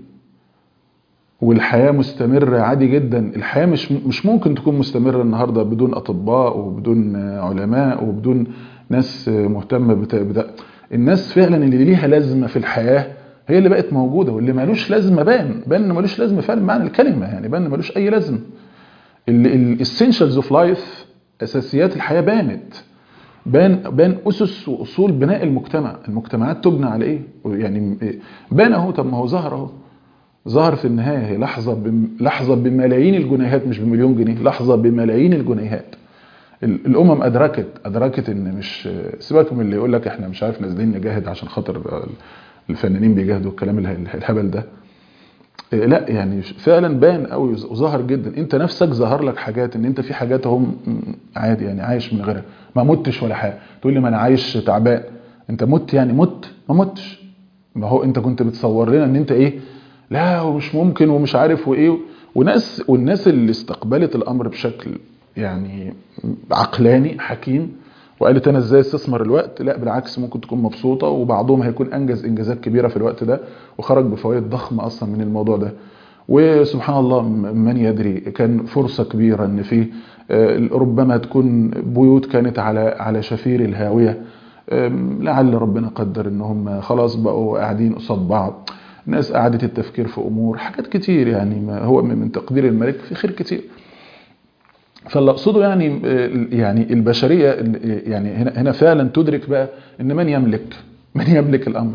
والحياة مستمرة عادي جدا الحياة مش مش ممكن تكون مستمرة النهاردة بدون أطباء وبدون علماء وبدون ناس مهتمة بتا... الناس فعلا اللي ليها لازمة في الحياة هي اللي بقت موجودة واللي مالوش لازمة بان بان مالوش لازمة فعلا معنى الكلمة يعني بان مالوش أي لازمة الاسينشالز اوف لايف أساسيات الحياة بانت بان بان أسس وأصول بناء المجتمع المجتمعات تبنى على إيه يعني بان أهو طب ما هو ظهر أهو ظهر في النهاية هي لحظة بم... لحظة بملايين الجنيهات مش بمليون جنيه لحظة بملايين الجنيهات الأمم أدركت أدركت إن مش سيبك من اللي يقول لك إحنا مش عارف نازلين نجاهد عشان خاطر الفنانين بيجاهدوا الكلام الهبل ده لا يعني فعلا بان قوي وظهر جدا انت نفسك ظهر لك حاجات ان انت في حاجات هم عادي يعني عايش من غيرها ما متش ولا حاجه تقول لي ما انا عايش تعبان انت مت يعني مت ما متش ما هو انت كنت بتصور لنا ان انت ايه لا ومش ممكن ومش عارف وايه وناس والناس اللي استقبلت الامر بشكل يعني عقلاني حكيم وقالت انا ازاي استثمر الوقت لا بالعكس ممكن تكون مبسوطه وبعضهم هيكون انجز انجازات كبيره في الوقت ده وخرج بفوائد ضخمه اصلا من الموضوع ده وسبحان الله من يدري كان فرصه كبيره ان في ربما تكون بيوت كانت على على شفير الهاويه لعل ربنا قدر ان هم خلاص بقوا قاعدين قصاد بعض ناس قعدت التفكير في امور حاجات كتير يعني ما هو من تقدير الملك في خير كتير فاللي اقصده يعني يعني البشريه يعني هنا هنا فعلا تدرك بقى ان من يملك من يملك الامر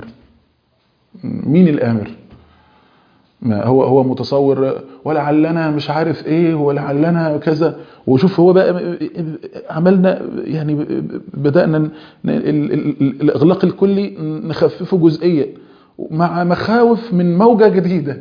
مين الامر ما هو هو متصور ولعلنا مش عارف ايه ولعلنا كذا وشوف هو بقى عملنا يعني بدانا الاغلاق الكلي نخففه جزئيا مع مخاوف من موجة جديدة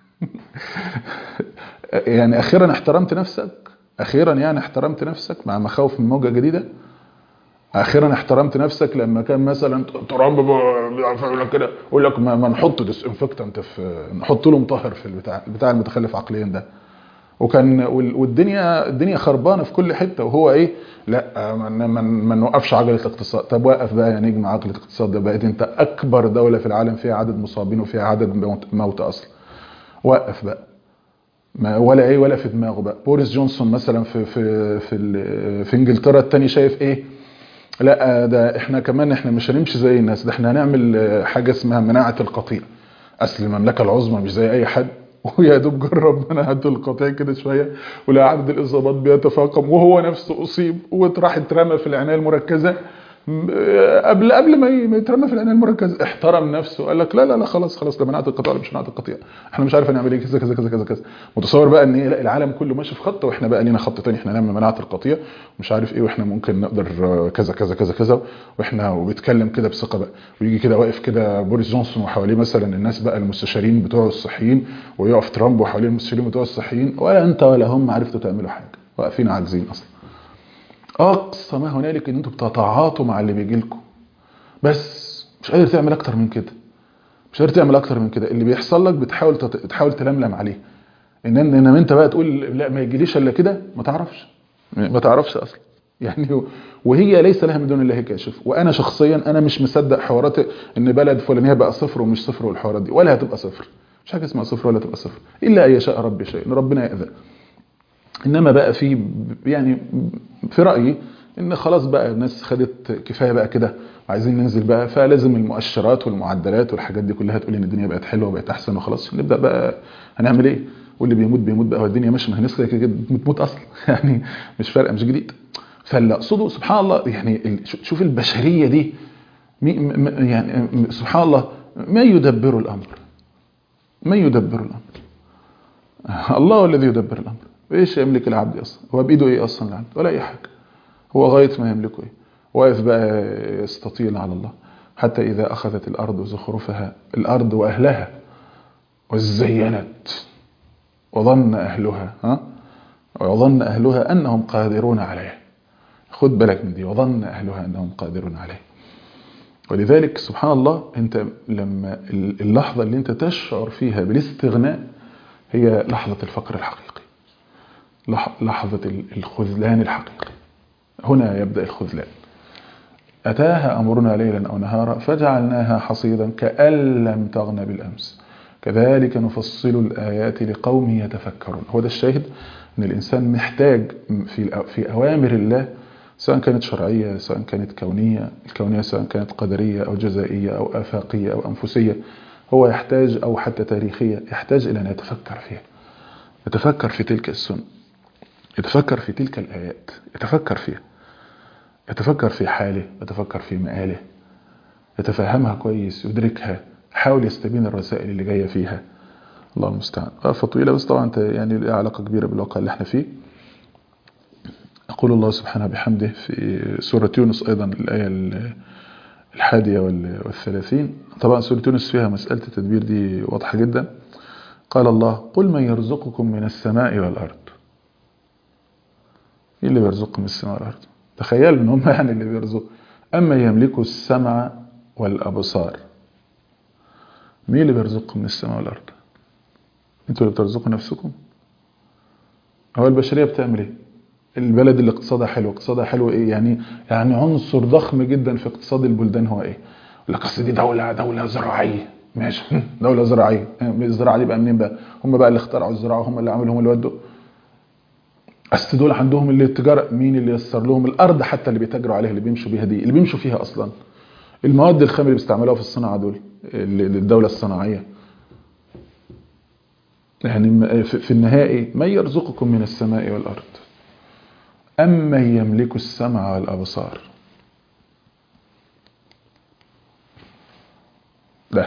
يعني أخيرا احترمت نفسك أخيرا يعني احترمت نفسك مع مخاوف من موجة جديدة أخيرا احترمت نفسك لما كان مثلا ترامب يقول لك كده يقول لك ما, ما نحط ديس انفكتنت في نحط له مطهر في البتاع البتاع المتخلف عقليا ده وكان والدنيا الدنيا خربانه في كل حته وهو ايه لا ما, ما, ما نوقفش عجله الاقتصاد طب وقف بقى يا نجم عجله الاقتصاد ده بقيت انت اكبر دوله في العالم فيها عدد مصابين وفيها عدد موتى اصلا وقف بقى ما ولا ايه ولا في دماغه بقى بوريس جونسون مثلا في في في, في انجلترا التاني شايف ايه لا ده احنا كمان احنا مش هنمشي زي الناس ده احنا هنعمل حاجه اسمها مناعه القطيع اصل المملكه العظمى مش زي اي حد ويا دوب جرب مناعه القطيع كده شويه ولا عدد الاصابات بيتفاقم وهو نفسه اصيب وراح اترمى في العنايه المركزه قبل قبل ما ي- ما يترمى في العنايه المركز احترم نفسه قال لك لا لا لا خلاص خلاص ده مناعه القطيع ولا مش مناعه القطيع احنا مش عارف هنعمل ايه كذا كذا كذا كذا كذا متصور بقى ان ايه لا العالم كله ماشي في خط واحنا بقى لينا خط تاني احنا نعمل مناعه القطيع ومش عارف ايه واحنا ممكن نقدر آه، كذا كذا كذا كذا واحنا وبيتكلم كده بثقه بقى ويجي كده واقف كده بوريس جونسون وحواليه مثلا الناس بقى المستشارين بتوعه الصحيين ويقف ترامب وحواليه المستشارين بتوعه الصحيين ولا انت ولا هم عرفتوا تعملوا حاجه واقفين عاجزين اصلا اقصى ما هنالك ان انتوا بتتعاطوا مع اللي بيجي لكم بس مش قادر تعمل اكتر من كده مش قادر تعمل اكتر من كده اللي بيحصل لك بتحاول تت... تحاول تلملم عليه ان انما انت بقى تقول لا ما يجيليش الا كده ما تعرفش ما تعرفش اصلا يعني وهي ليس لها من دون الله كاشف وانا شخصيا انا مش مصدق حوارات ان بلد فلانيه بقى صفر ومش صفر والحوارات دي ولا هتبقى صفر مش حاجه اسمها صفر ولا تبقى صفر الا ان يشاء ربي شيء ان ربنا يأذن انما بقى في يعني في رايي ان خلاص بقى الناس خدت كفايه بقى كده وعايزين ننزل بقى فلازم المؤشرات والمعدلات والحاجات دي كلها تقول ان الدنيا بقت حلوه وبقت احسن وخلاص نبدا بقى هنعمل ايه واللي بيموت بيموت بقى والدنيا ماشيه ما هي الناس كده كده بتموت اصلا يعني مش فارقه مش جديد فاللي اقصده سبحان الله يعني ال- شو- شوف البشريه دي مي- م- م- يعني م- سبحان الله ما يدبر الامر ما يدبر الامر الله هو الذي يدبر الامر ايش يملك العبد اصلا هو بايده ايه اصلا العبد ولا اي حاجه هو غايه ما يملكه ايه واقف بقى يستطيل على الله حتى اذا اخذت الارض زخرفها الارض واهلها وزينت وظن اهلها ها وظن اهلها انهم قادرون عليه خد بالك من دي وظن اهلها انهم قادرون عليه ولذلك سبحان الله انت لما اللحظه اللي انت تشعر فيها بالاستغناء هي لحظه الفقر الحقيقي لح- لحظه الخذلان الحقيقي هنا يبدا الخذلان اتاها امرنا ليلا او نهارا فجعلناها حصيدا كان لم تغن بالامس كذلك نفصل الايات لقوم يتفكرون هو ده الشاهد ان الانسان محتاج في في اوامر الله سواء كانت شرعيه سواء كانت كونيه الكونيه سواء كانت قدريه او جزائيه او افاقيه او انفسيه هو يحتاج او حتى تاريخيه يحتاج الى ان يتفكر فيها يتفكر في تلك السنه يتفكر في تلك الايات يتفكر فيها يتفكر في حاله يتفكر في مآله يتفهمها كويس يدركها حاول يستبين الرسائل اللي جايه فيها الله المستعان وقفه طويله بس طبعا انت يعني لها علاقه كبيره بالواقع اللي احنا فيه يقول الله سبحانه بحمده في سورة يونس أيضا الآية الحادية والثلاثين طبعا سورة يونس فيها مسألة التدبير دي واضحة جدا قال الله قل من يرزقكم من السماء والأرض ايه اللي بيرزقكم من السماء والأرض تخيلوا ان هم يعني اللي بيرزقوا أما يملكوا السمع والأبصار مين اللي بيرزقكم من السماء والأرض انتوا اللي بترزقوا نفسكم هو البشرية بتعمل ايه البلد اللي اقتصادها حلو اقتصادها حلو ايه يعني يعني عنصر ضخم جدا في اقتصاد البلدان هو ايه يقول لك اصل دي دوله دوله زراعيه ماشي دوله زراعيه الزراعه دي بقى منين بقى هم بقى اللي اخترعوا الزراعه هم اللي عملوا هم اللي ودوا اصل دول عندهم اللي التجاره مين اللي يسر لهم الارض حتى اللي بيتاجروا عليها اللي بيمشوا بيها دي اللي بيمشوا فيها اصلا المواد الخام اللي بيستعملوها في الصناعه دول للدوله الصناعيه يعني في النهائي من يرزقكم من السماء والارض أما يملك السمع والأبصار ده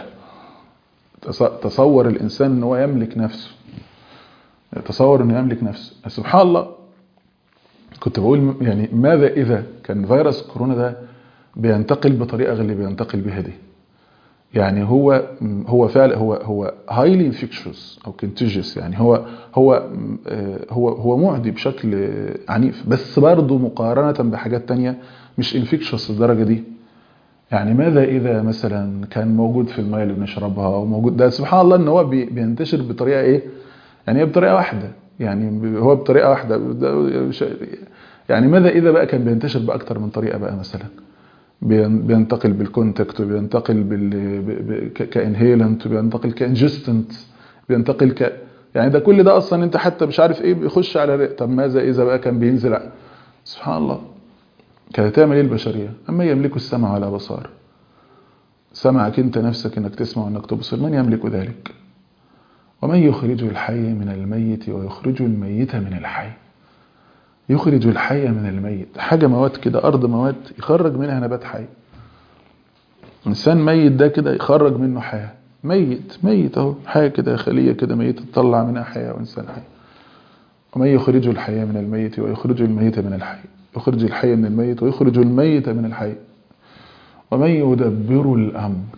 تصور الإنسان أنه هو يملك نفسه تصور أنه يملك نفسه سبحان الله كنت بقول يعني ماذا إذا كان فيروس كورونا ده بينتقل بطريقة غير اللي بينتقل بها دي يعني هو هو فعل هو هو هايلي انفكشوس او كونتيجيوس يعني هو هو هو هو معدي بشكل عنيف بس برضه مقارنه بحاجات تانية مش انفكشوس الدرجه دي يعني ماذا اذا مثلا كان موجود في الميه اللي بنشربها او موجود ده سبحان الله ان هو بينتشر بطريقه ايه يعني هي بطريقه واحده يعني هو بطريقه واحده يعني ماذا اذا بقى كان بينتشر باكتر من طريقه بقى مثلا بينتقل بالكونتاكت وبينتقل بال كانهيلنت وبينتقل كانجستنت بينتقل ك يعني ده كل ده اصلا انت حتى مش عارف ايه بيخش على طب ماذا اذا بقى كان بينزل سبحان الله كانت تعمل ايه البشريه اما يملك السمع والابصار سمعك انت نفسك انك تسمع وانك تبصر من يملك ذلك ومن يخرج الحي من الميت ويخرج الميت من الحي يخرج الحي من الميت حاجة مواد كده أرض مواد يخرج منها نبات حي إنسان ميت ده كده يخرج منه حياة ميت ميت أهو حاجة كده خلية كده ميت تطلع منها حياة وإنسان حي ومن يخرج الحي من الميت ويخرج الميت من الحي يخرج الحي من الميت ويخرج الميت من الحي ومن يدبر الأمر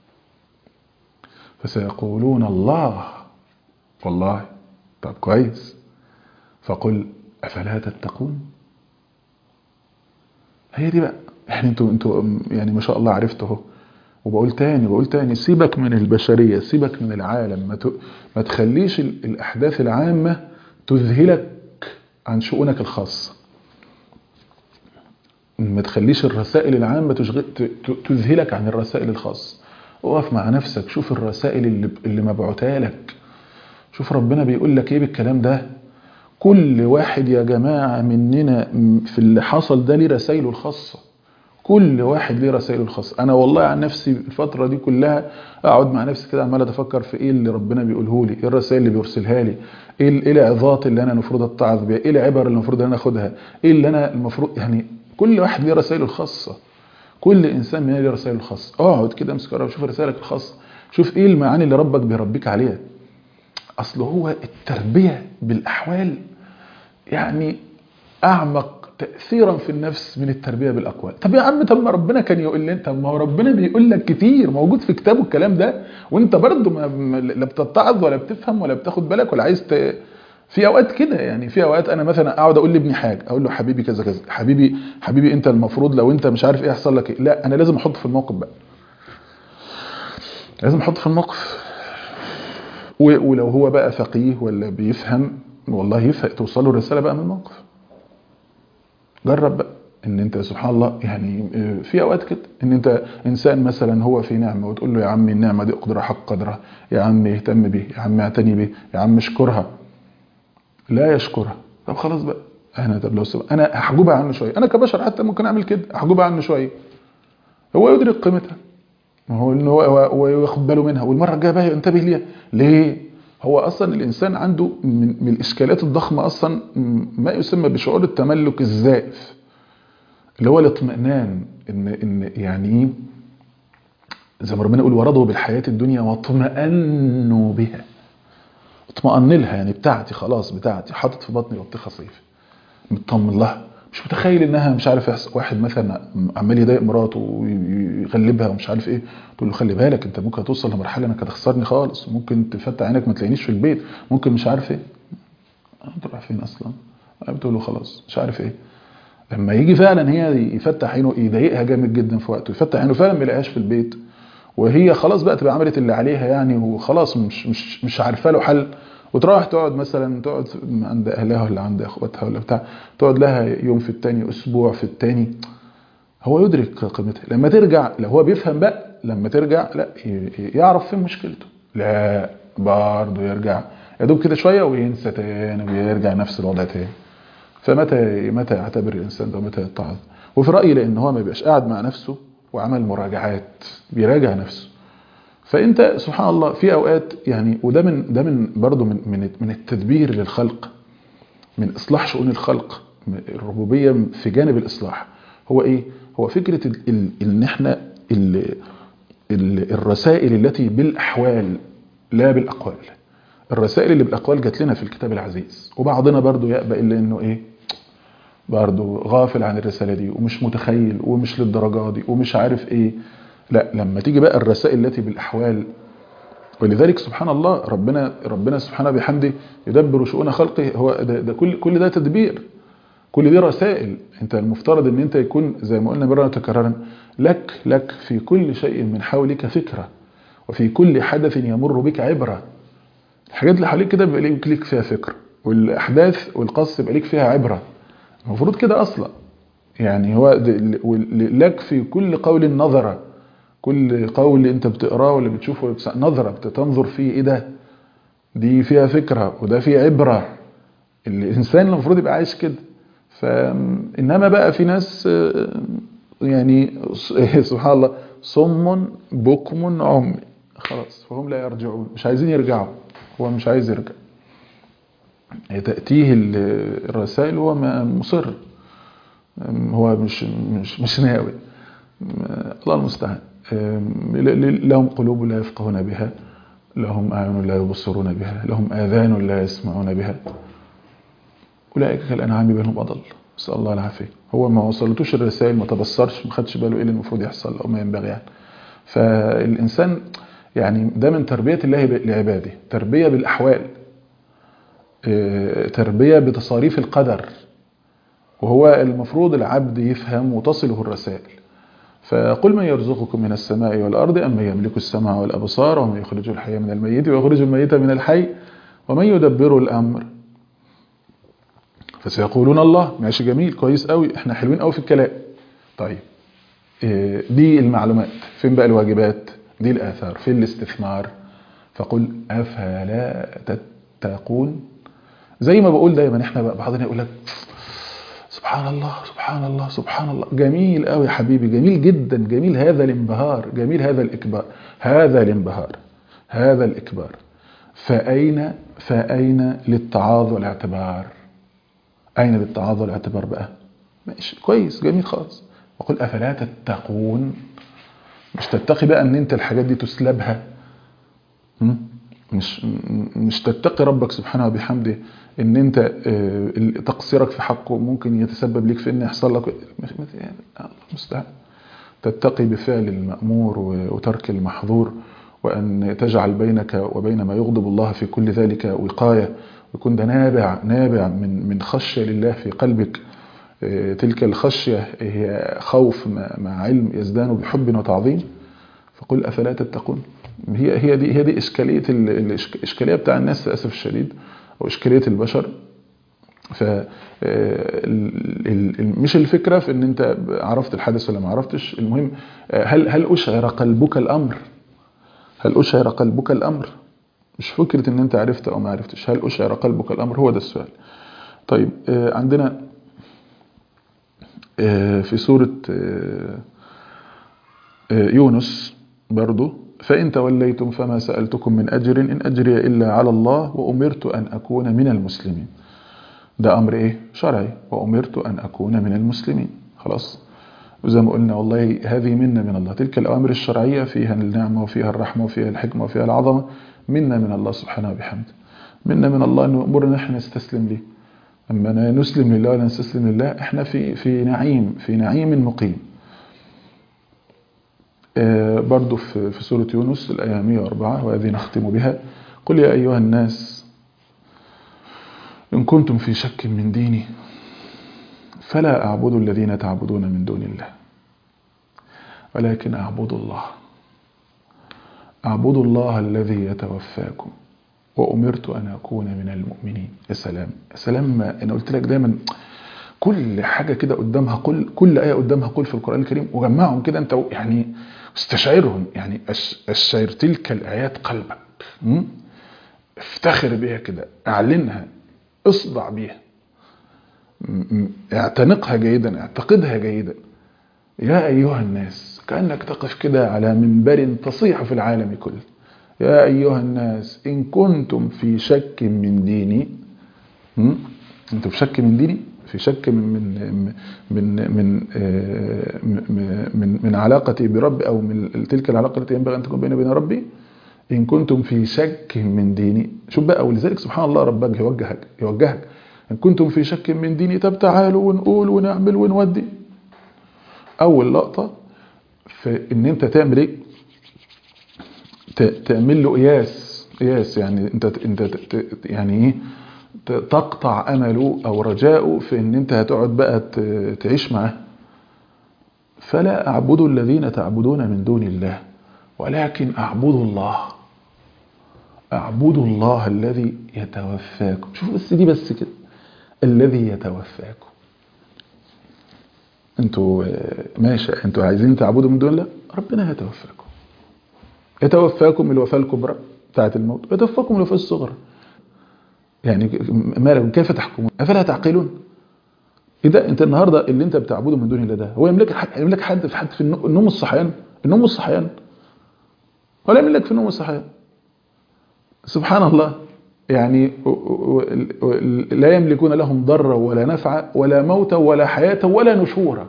فسيقولون الله والله طب كويس فقل أفلا تتقون هي دي بقى يعني انتوا انتوا يعني ما شاء الله عرفتوا اهو وبقول تاني بقول تاني سيبك من البشرية سيبك من العالم ما, ت... ما تخليش ال- الأحداث العامة تذهلك عن شؤونك الخاصة ما تخليش الرسائل العامة تشغل... ت- ت- تذهلك عن الرسائل الخاصة اقف مع نفسك شوف الرسائل اللي, اللي مبعوتها لك شوف ربنا بيقول لك ايه بالكلام ده كل واحد يا جماعة مننا في اللي حصل ده ليه رسائله الخاصة كل واحد ليه رسائله الخاصة أنا والله عن نفسي الفترة دي كلها أقعد مع نفسي كده عمال أتفكر في إيه اللي ربنا بيقوله لي إيه الرسائل اللي بيرسلها لي إيه ال- إيه العظات اللي أنا المفروض أتعظ بيها إيه العبر اللي المفروض أنا أخدها إيه اللي أنا المفروض يعني كل واحد ليه رسائله الخاصة كل إنسان مننا ليه رسائله الخاصة اقعد كده امسك ورقة وشوف رسائلك الخاصة شوف إيه المعاني اللي ربك بيربيك عليها أصل هو التربية بالأحوال يعني أعمق تأثيرا في النفس من التربية بالأقوال طب يا عم طب ما ربنا كان يقول لي طب ما هو ربنا بيقول لك كتير موجود في كتابه الكلام ده وانت برضه ما ما- لا بتتعظ ولا بتفهم ولا بتاخد بالك ولا عايز ت... في اوقات كده يعني في اوقات انا مثلا اقعد اقول لابني حاجه اقول له حبيبي كذا كذا حبيبي حبيبي انت المفروض لو انت مش عارف ايه يحصل لك ايه لا انا لازم احط في الموقف بقى لازم احط في الموقف و- ولو هو بقى فقيه ولا بيفهم والله يفهم توصل له الرساله بقى من الموقف جرب بقى ان انت سبحان الله يعني آه، في اوقات كده ان انت انسان مثلا هو في نعمه وتقول له يا عمي النعمه دي اقدر حق قدرها يا عم اهتم بيه يا عم اعتني بيه يا عم اشكرها لا يشكرها طب خلاص بقى انا طب لو سب... انا هحجبها عنه شويه انا كبشر حتى ممكن اعمل كده احجبها عنه شويه هو يدرك قيمتها هو انه هو- هو ياخد باله منها والمره الجايه بقى ينتبه ليها ليه هو اصلا الانسان عنده من, من الاشكالات الضخمه اصلا م- ما يسمى بشعور التملك الزائف اللي هو الاطمئنان ان ان يعني ايه زي ما ربنا يقول ورضوا بالحياه الدنيا واطمأنوا بها اطمئن لها يعني بتاعتي خلاص بتاعتي حاطط في بطني بطيخه صيف مطمن لها مش متخيل انها مش عارف يحصل واحد مثلا عمال يضايق مراته ويغلبها ومش عارف ايه تقول له خلي بالك انت ممكن توصل لمرحله انك هتخسرني خالص ممكن تفتح عينك ما تلاقينيش في البيت ممكن مش عارف ايه انت رايح فين اصلا بتقول له خلاص مش عارف ايه لما يجي فعلا هي يفتح عينه يضايقها جامد جدا في وقته يفتح عينه فعلا ما يلاقيهاش في البيت وهي خلاص بقى تبقى عملت اللي عليها يعني وخلاص مش مش مش عارفه له حل وتروح تقعد مثلا تقعد عند اهلها ولا عند اخواتها ولا بتاع تقعد لها يوم في التاني اسبوع في التاني هو يدرك قيمتها لما ترجع لو هو بيفهم بقى لما ترجع لا ي- يعرف فين مشكلته لا برضه يرجع يا دوب كده شويه وينسى تاني ويرجع نفس الوضع تاني فمتى متى يعتبر الانسان ده ومتى يتعظ وفي رايي لان هو ما بيبقاش قاعد مع نفسه وعمل مراجعات بيراجع نفسه فانت سبحان الله في اوقات يعني وده من ده من برضه من من من التدبير للخلق من اصلاح شؤون الخلق الربوبيه في جانب الاصلاح هو ايه هو فكره ال- ال- ان احنا ال- ال- الرسائل التي بالاحوال لا بالاقوال الرسائل اللي بالاقوال جات لنا في الكتاب العزيز وبعضنا برضه يأبى الا انه ايه برضه غافل عن الرساله دي ومش متخيل ومش للدرجه دي ومش عارف ايه لا لما تيجي بقى الرسائل التي بالاحوال ولذلك سبحان الله ربنا ربنا سبحانه بحمده يدبر شؤون خلقه هو ده, ده كل كل ده تدبير كل دي رسائل انت المفترض ان انت يكون زي ما قلنا مره متكررا لك لك في كل شيء من حولك فكره وفي كل حدث يمر بك عبره الحاجات اللي حواليك كده بيبقى ليك ليك فيها فكره والاحداث والقص يبقى ليك فيها عبره المفروض كده اصلا يعني هو ده- وال- لك في كل قول نظره كل قول انت بتقراه ولا بتشوفه بتس- نظره بتنظر فيه ايه ده دي فيها فكره وده فيه عبره الانسان المفروض يبقى عايش كده فانما بقى في ناس آه، يعني سبحان الله صم بكم عمي خلاص فهم لا يرجعون مش عايزين يرجعوا هو مش عايز يرجع تأتيه الرسائل وهو مصر هو مش مش مش ناوي الله المستعان لهم قلوب لا يفقهون بها لهم أعين لا يبصرون بها لهم آذان لا يسمعون بها أولئك كالأنعام بل هم أضل نسأل الله العافية هو ما وصلتوش الرسائل ما تبصرش ما خدش باله إيه اللي المفروض يحصل أو ما ينبغي يعني فالإنسان يعني ده من تربية الله لعباده تربية بالأحوال تربية بتصاريف القدر وهو المفروض العبد يفهم وتصله الرسائل فقل من يرزقكم من السماء والأرض أم من يملك السمع والأبصار ومن يخرج الحي من الميت ويخرج الميت من الحي ومن يدبر الأمر فسيقولون الله ماشي جميل كويس قوي احنا حلوين قوي في الكلام طيب دي المعلومات فين بقى الواجبات دي الآثار فين الاستثمار فقل أفلا تتقون زي ما بقول دايما احنا بقى بعضنا يقول لك سبحان الله سبحان الله سبحان الله جميل قوي يا حبيبي جميل جدا جميل هذا الانبهار جميل هذا الإكبار هذا الانبهار هذا الإكبار فأين فأين للتعاظ والاعتبار أين للتعاظ والاعتبار بقى ماشي كويس جميل خالص وقل أفلا تتقون مش تتقي بقى ان انت الحاجات دي تسلبها مش مش تتقي ربك سبحانه وبحمده ان انت تقصيرك في حقه ممكن يتسبب لك في ان يحصل لك الله مستعان تتقي بفعل المأمور وترك المحظور وأن تجعل بينك وبين ما يغضب الله في كل ذلك وقاية ويكون ده نابع نابع من من خشية لله في قلبك تلك الخشية هي خوف مع علم يزدان بحب وتعظيم فقل أفلا تتقون هي هي دي هي دي إشكالية الإشكالية بتاع الناس للأسف الشديد أو إشكالية البشر ف مش الفكرة في ان انت عرفت الحدث ولا ما عرفتش المهم هل هل أشعر قلبك الأمر هل أشعر قلبك الأمر مش فكرة ان انت عرفت او ما عرفتش هل أشعر قلبك الأمر هو ده السؤال طيب عندنا في سورة يونس برضو فإن توليتم فما سألتكم من أجر إن أجري إلا على الله وأمرت أن أكون من المسلمين ده أمر إيه؟ شرعي وأمرت أن أكون من المسلمين خلاص وزي ما قلنا والله هذه منا من الله تلك الأوامر الشرعية فيها النعمة وفيها الرحمة وفيها الحكمة وفيها العظمة منا من الله سبحانه وبحمده منا من الله أنه أمرنا نحن نستسلم ليه أما نسلم لله ولا نستسلم لله احنا في في نعيم في نعيم مقيم آه برضو في في سورة يونس الآية 104 وهذه نختم بها قل يا أيها الناس إن كنتم في شك من ديني فلا أعبد الذين تعبدون من دون الله ولكن أعبد الله أعبد الله الذي يتوفاكم وأمرت أن أكون من المؤمنين يا سلام يا سلام أنا قلت لك دايما كل حاجة كده قدامها قل كل آية قدامها قل في القرآن الكريم وجمعهم كده أنت يعني استشعرهم يعني استشعر تلك الآيات قلبك افتخر بيها كده اعلنها اصدع بيها اعتنقها جيدا اعتقدها جيدا يا أيها الناس كأنك تقف كده على منبر تصيح في العالم كله يا أيها الناس إن كنتم في شك من ديني أنتم في شك من ديني في شك من من من من من, من علاقتي بربي أو من تلك العلاقة التي ينبغي أن تكون بيني وبين ربي إن كنتم في شك من ديني شوف بقى ولذلك سبحان الله ربك يوجهك يوجهك إن كنتم في شك من ديني طب تعالوا ونقول ونعمل ونودي أول لقطة في إن أنت تعمل إيه تعمل له قياس قياس يعني انت انت يعني ايه تقطع امله او رجاؤه في ان انت هتقعد بقى تعيش معاه فلا اعبد الذين تعبدون من دون الله ولكن اعبد الله اعبد الله الذي يتوفاكم شوفوا بس دي بس كده الذي يتوفاكم انتوا ماشي انتوا عايزين تعبدوا من دون الله ربنا يتوفاكم يتوفاكم الوفاة الكبرى بتاعت الموت يتوفاكم الوفاة الصغرى يعني ما لكم كيف تحكمون افلا تعقلون اذا انت النهارده اللي انت بتعبده من دون الله ده هو يملك حد يملك حد في حد في النوم والصحيان النوم والصحيان ولا يملك في النوم والصحيان سبحان الله يعني و- و- و- لا يملكون لهم ضرا ولا نفعا ولا موتا ولا حياة ولا نشورا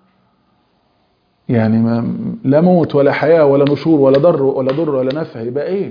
يعني ما لا موت ولا حياة ولا نشور ولا ضر ولا ضر ولا نفع يبقى ايه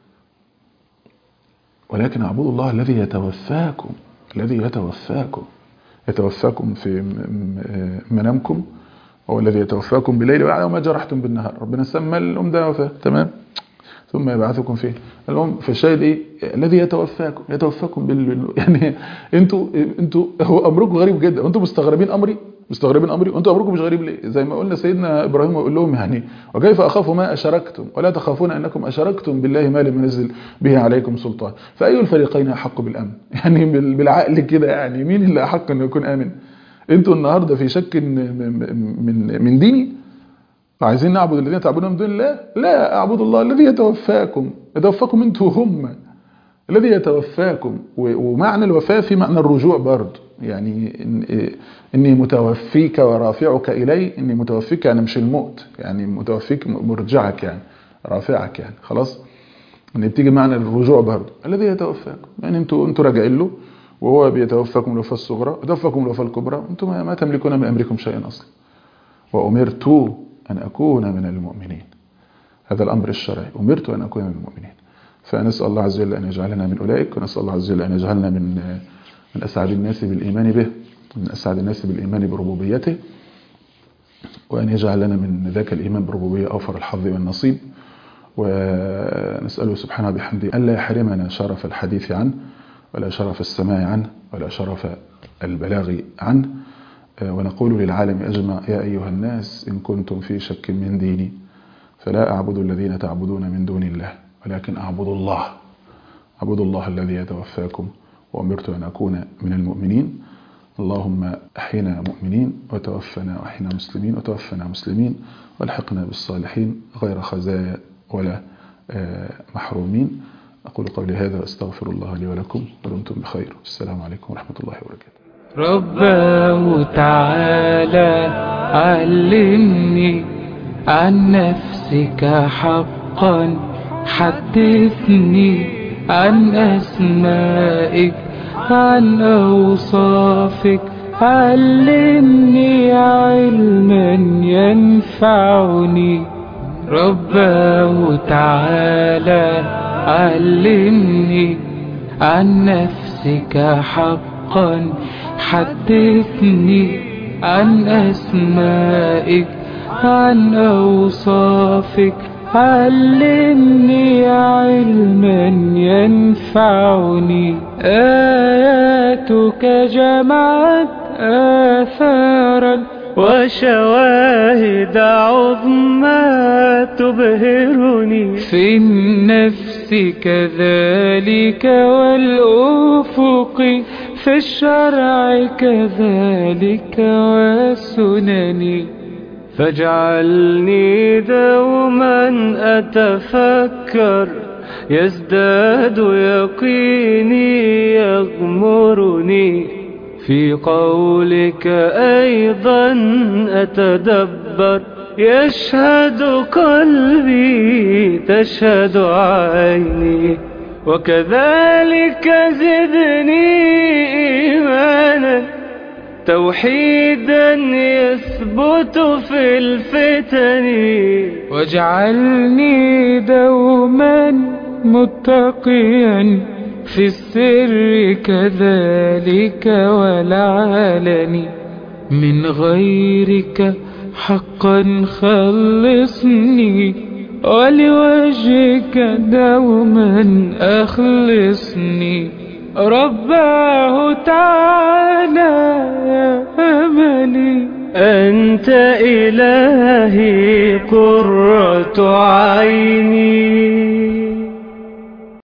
ولكن اعبدوا الله الذي يتوفاكم الذي يتوفاكم يتوفاكم في م- م- منامكم هو الذي يتوفاكم بالليل بعد ما جرحتم بالنهار ربنا سمى الأم ده وفاة تمام ثم يبعثكم فيه المهم فالشاهد ايه الذي يتوفاكم يتوفاكم بال يعني انتوا انتوا هو امركم غريب جدا وانتوا مستغربين امري مستغربين امري وانتوا امركم مش غريب ليه زي ما قلنا سيدنا ابراهيم يقول لهم يعني وكيف اخاف ما اشركتم ولا تخافون انكم اشركتم بالله ما لم ينزل به عليكم سلطان فاي الفريقين احق بالامن يعني بال- بالعقل كده يعني مين اللي احق انه يكون امن انتوا النهارده في شك من من من ديني عايزين نعبد الذين تعبدون من دون الله لا اعبد الله الذي يتوفاكم يتوفاكم انتوا هم الذي يتوفاكم و- ومعنى الوفاة في معنى الرجوع برضه يعني إن اني متوفيك ورافعك الي اني متوفيك يعني مش الموت يعني متوفيك مرجعك يعني رافعك يعني خلاص ان بتيجي معنى الرجوع برضه الذي يتوفاكم يعني انتوا انتوا راجعين له وهو بيتوفاكم الوفاة الصغرى يتوفاكم الوفاة الكبرى انتم ما ما تملكون من امركم شيئا اصلا وامرت ان اكون من المؤمنين هذا الامر الشرعي امرت ان اكون من المؤمنين فنسال الله عز وجل ان يجعلنا من اولئك ونسال الله عز وجل ان يجعلنا من من اسعد الناس بالايمان به من اسعد الناس بالايمان بربوبيته وان يجعل لنا من ذاك الايمان بربوبيه اوفر الحظ والنصيب ونساله سبحانه بحمده الا يحرمنا شرف الحديث عنه ولا شرف السماع عنه ولا شرف البلاغ عنه ونقول للعالم أجمع يا أيها الناس إن كنتم في شك من ديني فلا أعبد الذين تعبدون من دون الله ولكن أعبد الله أعبد الله الذي يتوفاكم وأمرت أن أكون من المؤمنين اللهم أحينا مؤمنين وتوفنا وأحينا مسلمين وتوفنا مسلمين والحقنا بالصالحين غير خزايا ولا محرومين أقول قولي هذا وأستغفر الله لي ولكم ودمتم بخير السلام عليكم ورحمة الله وبركاته
رباه تعالى علمني عن نفسك حقا حدثني عن أسمائك عن أوصافك علمني علما ينفعني رباه تعالى علمني عن نفسك حقا حدثني عن أسمائك عن أوصافك علمني علما ينفعني آياتك جمعت آثارا
وشواهد عظمى تبهرني
في النفس كذلك والأفق في الشرع كذلك والسنن
فاجعلني دوما أتفكر يزداد يقيني يغمرني في قولك أيضا أتدبر يشهد قلبي تشهد عيني وكذلك زدني إيمانا توحيدا يثبت في الفتن
واجعلني دوما متقيا في السر كذلك والعلن من غيرك حقا خلصني ولوجهك دوما أخلصني رباه تعالى يا أملي
أنت إلهي قرة عيني